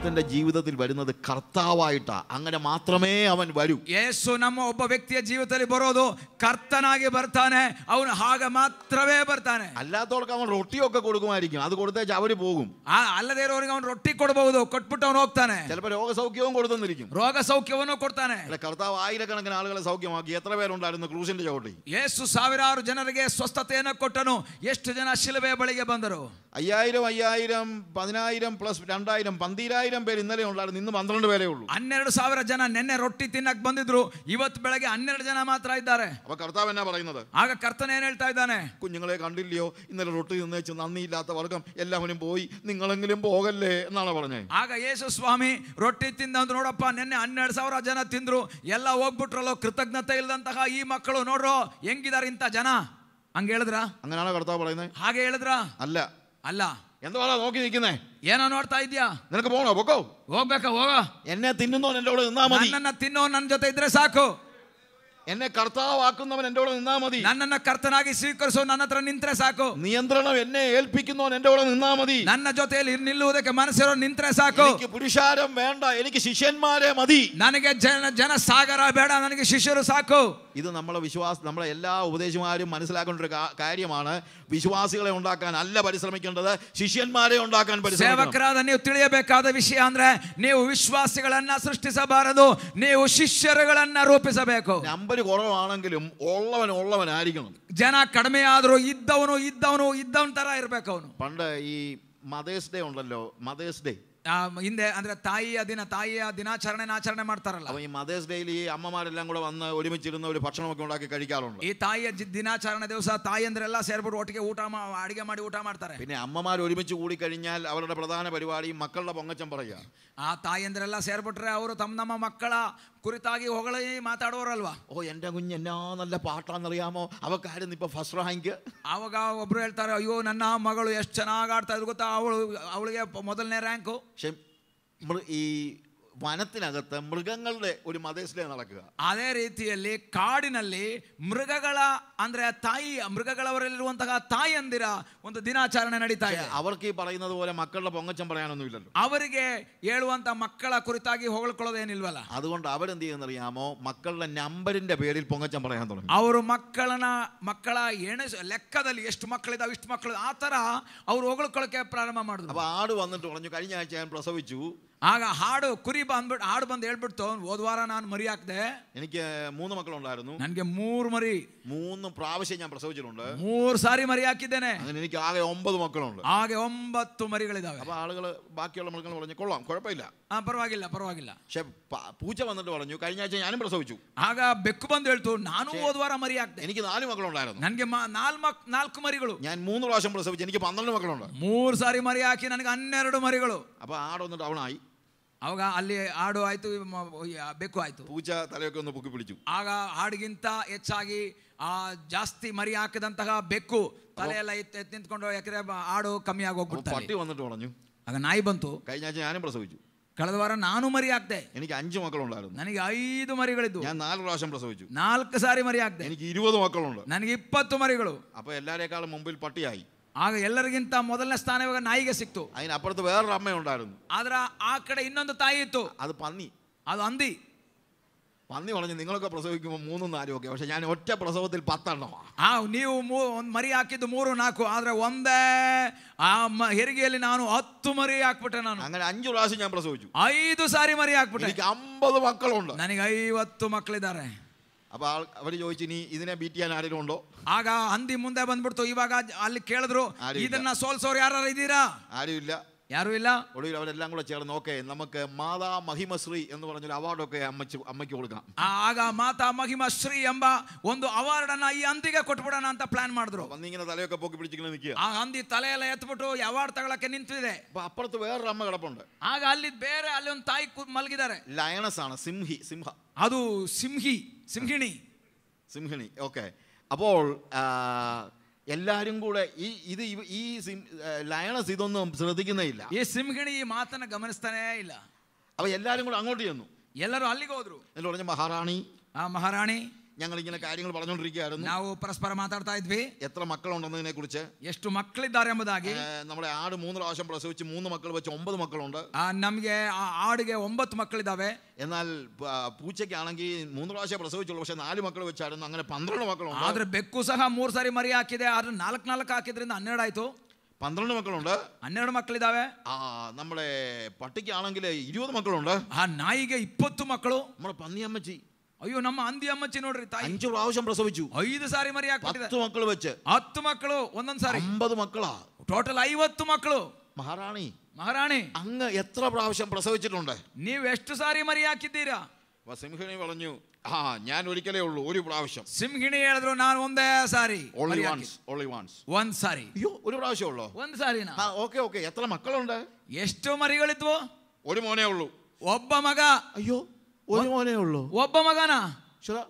ഒരുത്തന്റെ ജീവിതത്തിൽ വരുന്നത് കർത്താവായിട്ടാ അങ്ങനെ മാത്രമേ അവൻ വരൂ ಯೇಸು ನಮ್ಮ ಒಬ್ಬ ವ್ಯಕ್ತಿಯ ಜೀವಿತದಲ್ಲಿ ಬರೋದು ಕರ್ತನಾಗಿ ಬರ್ತಾನೆ ಅವನು ಹಾಗೆ ಮಾತ್ರವೇ ಬರ್ತಾನೆ അല്ലാത്തവർക്ക് അവൻ റൊട്ടിയൊക്കെ കൊടുക്കുമായിരിക്കും അത് കൊടുത്തേച്ച് അവര് പോകും ಆ ಅಲ್ಲದೇ ಇರೋರಿಗೆ ಅವನು ರೊಟ್ಟಿ ಕೊಡಬಹುದು ಕೊಟ್ಬಿಟ್ಟು ಅವನು ಹೋಗ್ತಾನೆ ചിലപ്പോൾ രോഗസൗഖ്യവും കൊടുത്തെന്നിരിക്കും ರೋಗ ಸೌಖ್ಯವನ್ನು ಕೊಡ್ತಾನೆ അല്ല കർത്താവ് ആയിരക്കണക്കിന് ആളുകളെ സൗഖ്യമാക്കി എത്ര പേരുണ്ടായിരുന്നു ക്രൂശിന്റെ ചവിട്ടി ಯೇಸು ಸಾವಿರಾರು ಜನರಿಗೆ ಸ್ವಸ್ಥತೆಯನ್ನು ಕೊಟ್ಟನು ಎಷ್ಟು ಜನ ಶಿಲುಬೆ ಬಳಿಗೆ ಬಂದರು അയ്യായിരം അയ്യായിരം പതിനായിരം പ്ലസ് രണ്ടായിരം പന്തിരായിരം പേര് ഇന്നലെ ഉണ്ടായിരുന്നു ഇന്ന് പന്ത്രണ്ട് പേരേ ഉള്ളൂ ಹನ್ನೆರಡು ಸಾವಿರ ಜನ ನಿನ್ನೆ ರೊಟ್ಟಿ ತಿನ್ನಕ್ ಬಂದಿದ್ರು ಇವತ್ತು ಬೆಳಗ್ಗೆ ಹನ್ನೆರಡು ಜನ ಮಾತ್ರ ಇದ್ದಾರೆ അപ്പൊ കർത്താവ് എന്നാ പറയുന്നത് ಆಗ ಕರ್ತನ ಏನ್ ಹೇಳ್ತಾ ಇದ್ದಾನೆ കുഞ്ഞുങ്ങളെ കണ്ടില്ലയോ ഇന്നലെ റൊട്ടി നിന്നേച്ച് നന്ദിയില്ലാത്ത വർഗം എല്ലാവരും പോയി നിങ്ങളെങ്കിലും പോകല്ലേ എന്നാണ് പറഞ്ഞത് ಆಗ ಯೇಸು ಸ್ವಾಮಿ ರೊಟ್ಟಿ ತಿಂದಂತ ನೋಡಪ್ಪ ನಿನ್ನೆ ಹನ್ನೆರಡು ಸಾವಿರ ಜನ ತಿಂದ್ರು ಎಲ್ಲ ಹೋಗ್ಬಿಟ್ರಲ್ಲೋ ಕೃತಜ್ಞತೆ ಇಲ್ದಂತಹ ಈ ಮಕ್ಕಳು ನೋಡ್ರೋ ಹೆಂಗಿದಾರೆ ಇಂಥ ಜನ ಹಂಗ ಹೇಳಿದ್ರ അങ്ങനെയാണോ കർത്താവ് പറയുന്നത് ಹಾಗೆ ಹೇಳಿದ್ರ അല്ല ಅಲ್ಲ എന്തുവാണോ നോക്കി നിൽക്കുന്നേ ಏನೋ ನೋಡ್ತಾ ಇದ್ಯಾ നിനക്ക് പോണോ പൊക്കോ ಹೋಗ್ಬೇಕಾ ಹೋಗ എന്നെ തിന്നുന്നവൻ എൻ്റെ കൂടെ നിന്നാ മതി ನನ್ನನ್ನ ತಿನ್ನೋ ನನ್ನ ಜೊತೆ ಇದ್ರೆ ಸಾಕು എന്നെ കർത്താവാക്കുന്നവൻ എൻ്റെ കൂടെ നിന്നാ മതി ನನ್ನನ್ನ ಕರ್ತನಾಗಿ ಸ್ವೀಕರಿಸೋ ನನ್ನ ಹತ್ರ ನಿಂತ್ರೆ ಸಾಕು നിയന്ത്രണം എന്നെ ഏൽപ്പിക്കുന്നവൻ എൻ്റെ കൂടെ നിന്നാ മതി ನನ್ನ ಜೊತೆಯಲ್ಲಿ ನಿಲ್ಲುವುದಕ್ಕೆ ಮನಸ್ಸಿರೋ ನಿಂತ್ರೆ ಸಾಕು എനിക്ക് പുരുഷാരം വേണ്ട എനിക്ക് ശിഷ്യന്മാരെ മതി ನನಗೆ ಜನ ಜನ ಸಾಗರ ಬೇಡ ನನಗೆ ಶಿಷ್ಯರು ಸಾಕು ഇത് നമ്മളെ വിശ്വാസ നമ്മളെ എല്ലാ ഉപദേശിമാരും മനസ്സിലാക്കേണ്ട ഒരു കാ- കാര്യമാണ് വിശ്വാസികളെ ഉണ്ടാക്കാൻ അല്ല പരിശ്രമിക്കേണ്ടത് ശിഷ്യന്മാരെ ഉണ്ടാക്കാൻ പരിശ്രമിക്കണം ಸೇವಕರಾದ ನೀವು ತಿಳಿಯಬೇಕಾದ ವಿಷಯ ಅಂದ್ರೆ ನೀವು ವಿಶ್ವಾಸಿಗಳನ್ನ ಸೃಷ್ಟಿಸಬಾರದು ನೀವು ಶಿಷ್ಯರುಗಳನ್ನ ರೂಪಿಸಬೇಕು നമ്പർ കുറവാണെങ്കിലും ഉള്ളവൻ ഉള്ളവനായിരിക്കണം ಜನ ಕಡಿಮೆ ಆದ್ರೂ ಇದ್ದವನು ಇದ್ದವನು ಇದ್ದವನ ತರ ಇರ್ಬೇಕು ಅವನು പണ്ട് ഈ മദേഴ്സ് ഡേ ഉണ്ടല്ലോ മദേഴ്സ് ഡേ ಹಿಂದೆ ಅಂದ್ರೆ ತಾಯಿಯ ದಿನ ತಾಯಿಯ ದಿನಾಚರಣೆ ಆಚರಣೆ ಮಾಡ್ತಾರಲ್ಲ അപ്പൊ ഈ മദേഴ്സ് ഡേയിൽ ഈ അമ്മമാരെല്ലാം കൂടെ വന്ന് ഒരുമിച്ചിരുന്ന ഒരു ഭക്ഷണമൊക്കെ ഉണ്ടാക്കി കഴിക്കാറുണ്ട് ಈ ತಾಯಿಯ ಜಿ- ದಿನಾಚರಣೆ ದಿವಸ ತಾಯಿಯಂದ್ರೆಲ್ಲ ಸೇರ್ಬಿಟ್ಟು ಒಟ್ಟಿಗೆ ಊಟ ಮಾ- ಅಡಿಗೆ ಮಾಡಿ ಊಟ ಮಾಡ್ತಾರೆ പിന്നെ അമ്മമാർ ഒരുമിച്ച് കൂടിക്കഴിഞ്ഞാൽ അവരുടെ പ്രധാന പരിപാടി മക്കളുടെ പൊങ്ങച്ചം പറയുക ಆ ತಾಯಿಯಂದ್ರೆಲ್ಲ ಸೇರ್ಬಿಟ್ರೆ ಅವರು ತಮ್ಮ ನಮ್ಮ ಮಕ್ಕಳ ಕುರಿತಾಗಿ ಹೊಗಳಿ ಮಾತಾಡೋರಲ್ವಾ ഓ എൻ്റെ കുഞ്ഞ് എന്നാ നല്ല പാട്ടാന്നറിയാമോ അവക്കായിരുന്നു ഇപ്പൊ ഫസ്റ്റ് റാങ്ക് ಆವಾಗ ಒಬ್ರು ಹೇಳ್ತಾರೆ ಅಯ್ಯೋ ನನ್ನ ಮಗಳು ಎಷ್ಟು ಚೆನ್ನಾಗಿ ಆಡ್ತಾ ಇದ್ರು ಗೊತ್ತಾ ಅವಳು ಅವಳಿಗೆ ಮೊದಲನೇ ರ್ಯಾಂಕು പക്ഷെ മൃ- ಈ വനത്തിനകത്ത് മൃഗങ്ങളുടെ ഒരു മദേഴ്സ് ഡേ നടക്കുക ಅದೇ ರೀತಿಯಲ್ಲಿ ಕಾಡಿನಲ್ಲಿ ಮೃಗಗಳ ಅಂದ್ರೆ ತಾಯಿ ಮೃಗಗಳವರಲ್ಲಿರುವಂತಹ ತಾಯಿಯಂದಿರ ಒಂದು ದಿನಾಚರಣೆ ನಡೀತಾ ಇದೆ അവർക്ക് ഈ പറയുന്നത് പോലെ മക്കളുടെ പൊങ്ങച്ചം പറയാനൊന്നും ഇല്ലല്ലോ ಅವರಿಗೆ ಹೇಳುವಂತ ಮಕ್ಕಳ ಕುರಿತಾಗಿ ಹೊಗಳ್ಕೊಳ್ಳೋದೇನಿಲ್ವಲ್ಲ അതുകൊണ്ട് അവരെന്ത് ചെയ്യുന്നറിയാമോ മക്കളുടെ നമ്പറിന്റെ പേരിൽ പൊങ്ങച്ചം പറയാൻ തുടങ്ങി ಅವರು ಮಕ್ಕಳನ್ನ ಮಕ್ಕಳ ಎಣೆಸ ಲೆಕ್ಕದಲ್ಲಿ ಎಷ್ಟು ಮಕ್ಕಳಿದಾವೆ ಇಷ್ಟು ಮಕ್ಕಳು ಆ ತರ ಅವ್ರು ಹೊಗಳ್ಕೊಳ್ಳೋಕೆ ಪ್ರಾರಂಭ ಮಾಡಿದ್ರು അപ്പൊ ആട് വന്നിട്ട് പറഞ്ഞു കഴിഞ്ഞ ആഴ്ച ഞാൻ പ്രസവിച്ചു ಆಗ ಹಾಡು ಕುರಿ ಬಂದ್ಬಿಟ್ಟು ಹಾಡು ಬಂದು ಹೇಳ್ಬಿಡ್ತು ಹೋದ ವಾರ ನಾನು ಮರಿ ಹಾಕ್ದೆ എനിക്ക് മൂന്ന് മക്കളുണ്ടായിരുന്നു ನನಗೆ ಮೂರು ಮರಿ മൂന്ന് പ്രാവശ്യം ഞാൻ പ്രസവിച്ചിട്ടുണ്ട് ಮೂರು ಸಾರಿ ಮರಿ ಹಾಕಿದ್ದೇನೆ അങ്ങനെ എനിക്ക് ആകെ ഒമ്പത് മക്കളുണ്ട് ಹಾಗೆ ಒಂಬತ್ತು മರಿಗಳಿದಾವೆ അപ്പൊ ആളുകൾ ബാക്കിയുള്ള മൃഗങ്ങൾ പറഞ്ഞു കൊള്ളാം കുഴപ്പമില്ല ಆ ಪರವಾಗಿಲ್ಲ ಪರವಾಗಿಲ್ಲ പക്ഷെ പ- പൂച്ച വന്നിട്ട് പറഞ്ഞു കഴിഞ്ഞ ആഴ്ച ഞാനും പ്രസവിച്ചു ಆಗ ಬೆಕ್ಕು ಬಂದು ಹೇಳ್ತು ನಾನು ಹೋದ ವಾರ ಮರಿ ಹಾಕ್ದೆ എനിക്ക് നാല് മക്കളുണ്ടായിരുന്നു ನನಗೆ ನಾಲ್ಕು ನಾಲ್ಕು ಮರಿಗಳು ഞാൻ മൂന്ന് പ്രാവശ്യം പ്രസവിച്ചു എനിക്ക് പന്ത്രണ്ട് മക്കളുണ്ട് ಮೂರು ಸಾರಿ ಮರಿ ಹಾಕಿ ನನಗೆ ಹನ್ನೆರಡು ಮರಿಗಳು അപ്പൊ ആട് ഒന്ന് ഡൗൺ ആയി ಅವಾಗ ಅಲ್ಲಿ ಆಡು ಆಯ್ತು ಮ- ಈ ಬೆಕ್ಕು ಆಯ್ತು പൂച്ച തലയൊക്കെ ഒന്ന് പൊക്കി പിടിച്ചു ಆಗ ಹಾಡಿಗಿಂತ ಹೆಚ್ಚಾಗಿ ಆ ಜಾಸ್ತಿ ಮರಿ ಹಾಕಿದಂತಹ ಬೆಕ್ಕು ತಲೆ ಎಲ್ಲ ಎತ್ತಿ ಎತ್ತಿ ನಿಂತ್ಕೊಂಡು ಯಾಕಂದ್ರೆ ಬ- ಆಡು ಕಮ್ಮಿ ಆಗಿ അപ്പൊ ಹೋಗ್ಬಿಡ್ತಾರೆ പട്ടി വന്നിട്ട് പറഞ്ഞു ಆಗ ನಾಯಿ ಬಂತು കഴിഞ്ഞ ആഴ്ച ഞാനും പ്രസവിച്ചു ಕಳೆದ ವಾರ ನಾನು ಮರಿ ಹಾಕ್ದೆ എനിക്ക് അഞ്ച് മക്കളുണ്ടായിരുന്നു ನನಗೆ ಐದು ಮರಿಗಳಿದ್ವು ഞാൻ നാല് പ്രാവശ്യം പ്രസവിച്ചു ನಾಲ್ಕು ಸಾರಿ ಮರಿ ಹಾಕ್ದೆ എനിക്ക് ഇരുപത് മക്കളുണ്ട് ನನಗೆ ಇಪ್ಪತ್ತು ಮರಿಗಳು അപ്പൊ എല്ലാരേക്കാളും മുമ്പിൽ പട്ടിയായി ಆಗ ಎಲ್ಲರಿಗಿಂತ ಮೊದಲನೇ ಸ್ಥಾನ ಇವಾಗ ನಾಯಿಗೆ ಸಿಕ್ತು അതിനപ്പുറത്ത് വേറൊരു അമ്മയുണ്ടായിരുന്നു ಆದ್ರ ಆ ಕಡೆ ಇನ್ನೊಂದು ತಾಯಿ ಇತ್ತು അത് പന്നി ಅದು ಅಂದಿ പന്നി പറഞ്ഞു നിങ്ങളൊക്കെ പ്രസവിക്കുമ്പോൾ മൂന്നും നാലും ഒക്കെ പക്ഷെ ഞാൻ ഒറ്റ പ്രസവത്തിൽ പത്തെണ്ണമാണ് ಆ ನೀವು ಮೂ- ಒಂದ್ ಮರಿ ಹಾಕಿದ್ದು ಮೂರು ನಾಲ್ಕು ಆದ್ರೆ ಒಂದೇ ಆ ಮ- ಹೆರಿಗೆಯಲ್ಲಿ ನಾನು ಹತ್ತು ಮರಿ ಹಾಕ್ಬಿಟ್ಟೆ ನಾನು അങ്ങനെ അഞ്ചു പ്രാവശ്യം ഞാൻ പ്രസവിച്ചു ಐದು ಸಾರಿ ಮರಿ ಹಾಕ್ಬಿಟ್ಟೆ എനിക്ക് അമ്പത് മക്കളുണ്ട് ನನಗೆ ಐವತ್ತು ಮಕ್ಕಳಿದ್ದಾರೆ അപ്പൊ ആൾ അവർ ചോദിച്ചു ഇനി ഇതിനെ ബീറ്റ് ചെയ്യാൻ ആരെങ്കിലും ഉണ്ടോ ಆಗ ಹಂದಿ ಮುಂದೆ ಬಂದ್ಬಿಡ್ತು ಇವಾಗ ಅಲ್ಲಿ ಕೇಳಿದ್ರು ಯಾರು ಇಲ್ಲ. ಇದನ್ನ ಸೋಲ್ಸೋರು ಯಾರು ಇದ್ದೀರಾ ആരുമില്ല ಯಾರು ಇಲ್ಲ ഒടുവിൽ അവരെല്ലാം കൂടെ ചേർന്ന് ഓക്കെ നമുക്ക് മാതാ മഹിമശ്രീ എന്ന് പറഞ്ഞൊരു അവാർഡൊക്കെ അമ്മച്ച് അമ്മയ്ക്ക് കൊടുക്കാം ಆ- ಆಗ ಮಾತಾ ಮಹಿಮಾ ಶ್ರೀ ಎಂಬ ಒಂದು ಅವಾರ್ಡ್ ಅನ್ನ ಈ ಹಂದಿಗೆ ಕೊಟ್ಬಿಡೋಣ ಅಂತ ಪ್ಲಾನ್ ಮಾಡಿದ್ರು പന്നി ഇങ്ങനെ തലയൊക്കെ പൊക്കി പിടിച്ചിങ്ങനെ നിൽക്കുക ಆ ಹಂದಿ ತಲೆ ಎಲ್ಲ ಎತ್ಬಿಟ್ಟು ಅವಾರ್ಡ್ ತಗೊಳಕ್ಕೆ ನಿಂತಿದೆ അപ്പൊ അപ്പുറത്ത് വേറൊരു അമ്മ കിടപ്പുണ്ട് ಆಗ ಅಲ್ಲಿ ಬೇರೆ ಅಲ್ಲಿ ಒಂದು ತಾಯಿ ಕೂ- ಮಲಗಿದ್ದಾರೆ ലയണസ് ആണ് സിംഹി സിംഹ ಅದು ಸಿಂಹಿ ಸಿಂಹಿಣಿ സിംഹിണി ഓക്കെ അപ്പോൾ ആ, എല്ലാരും കൂടെ ഈ ഇത് ഇവ- ഈ സിം- ആ, ലയണസ് ഇതൊന്നും ശ്രദ്ധിക്കുന്നേ ഇല്ല ಈ ಸಿಂಹಿಣಿ ಈ ಮಾತನ್ನ ಗಮನಿಸ್ತಾನೇ ಇಲ್ಲ അപ്പൊ എല്ലാരും കൂടെ അങ്ങോട്ട് ചെന്നു ಎಲ್ಲರೂ ಅಲ್ಲಿಗೆ ಹೋದ್ರು എന്നിട്ട് പറഞ്ഞു മഹാറാണി ಆ ಮಹಾರಾಣಿ ഞങ്ങൾ ഇങ്ങനെ കാര്യങ്ങൾ പറഞ്ഞുകൊണ്ടിരിക്കുകയായിരുന്നു ನಾವು ಪರಸ್ಪರ ಮಾತಾಡ್ತಾ ಇದ್ವಿ എത്ര മക്കളുണ്ടെന്നതിനെ കുറിച്ച് ಎಷ್ಟು ಮಕ್ಕಳಿದ್ದಾರೆ ಎಂಬುದಾಗಿ നമ്മുടെ ആട് മൂന്ന് പ്രാവശ്യം പ്രസവിച്ച് മൂന്ന് മക്കൾ വെച്ച് ഒമ്പത് മക്കളുണ്ട് ಆ, ನಮ್ಗೆ ಆ ಆಡಿಗೆ ಒಂಬತ್ತು മക്കളിದಾವೆ എന്നാൽ ആ, പൂച്ചയ്ക്കാണെങ്കിൽ മൂന്ന് പ്രാവശ്യം പ്രസവിച്ചുള്ളൂ പക്ഷെ നാല് മക്കൾ വെച്ചായിരുന്നു അങ്ങനെ പന്ത്രണ്ട് മക്കളുണ്ട് ಆದ್ರೆ ಬೆಕ್ಕು ಸಹ ಮೂರ್ ಸಾರಿ ಮರಿ ಹಾಕಿದೆ ಆದ್ರೆ ನಾಲ್ಕು ನಾಲ್ಕು ಹಾಕಿದ್ರಿಂದ ಹನ್ನೆರಡು ಆಯ್ತು പന്ത്രണ്ട് മക്കളുണ്ട് ಹನ್ನೆರಡು ಮಕ್ಕಳಿದಾವೆ ആ നമ്മുടെ പട്ടിക്കാണെങ്കിൽ ഇരുപത് മക്കളുണ്ട് ಆ ನಾಯಿಗೆ ಇಪ್ಪತ್ತು ಮಕ್ಕಳು നമ്മുടെ പന്നിയമ്മച്ചി ಅಯ್ಯೋ ನಮ್ಮ ಹಂದಿ ಅಮ್ಮಚ್ಚಿ ನೋಡ್ರಿ ತಾಯಿ അഞ്ചു പ്രാവശ്യം പ്രസവിച്ചു ಐದು ಸಾರಿ ಮರಿ ಹಾಕ್ಬಿಟ್ಟಿದೆ പത്ത് മക്കൾ വെച്ച് ಹತ್ತು ಮಕ್ಕಳು ಒಂದೊಂದ್ ಸಾರಿ അമ്പത് മക്കളാ ಟೋಟಲ್ ಐವತ್ತು ಮಕ್ಕಳು മഹാറാണി ಮಹಾರಾಣಿ അങ്ങ് എത്ര പ്രാവശ്യം പ്രസവിച്ചിട്ടുണ്ട് ನೀವ್ ಎಷ್ಟು ಸಾರಿ ಮರಿ ಹಾಕಿದ್ದೀರಾ അപ്പൊ സിംഹിണി പറഞ്ഞു ആ ഞാൻ ഒരിക്കലേ ഉള്ളൂ ഒരു പ്രാവശ്യം ಸಿಂಹಿಣಿ ಹೇಳಿದ್ರು ನಾನು ಒಂದೇ ಸಾರಿ ഓൺലി ಮರಿ വൺസ് ഓൺലി വൺസ് ಹಾಕಿ- ಒಂದ್ ಸಾರಿ അയ്യോ ഒരു പ്രാവശ്യം ഉള്ളോ ಒಂದ್ ಸಾರಿನ ആ ഓക്കെ ഓക്കെ എത്ര മക്കളുണ്ട് ಎಷ್ಟು ಮರಿಗಳಿದ್ವು ഒരു മോനേ ഉള്ളൂ ಒಬ್ಬ ಮಗ അയ്യോ ഒരു മോനേ ഉള്ളൂ ಒಬ್ಬ ಮಗನ ശരാ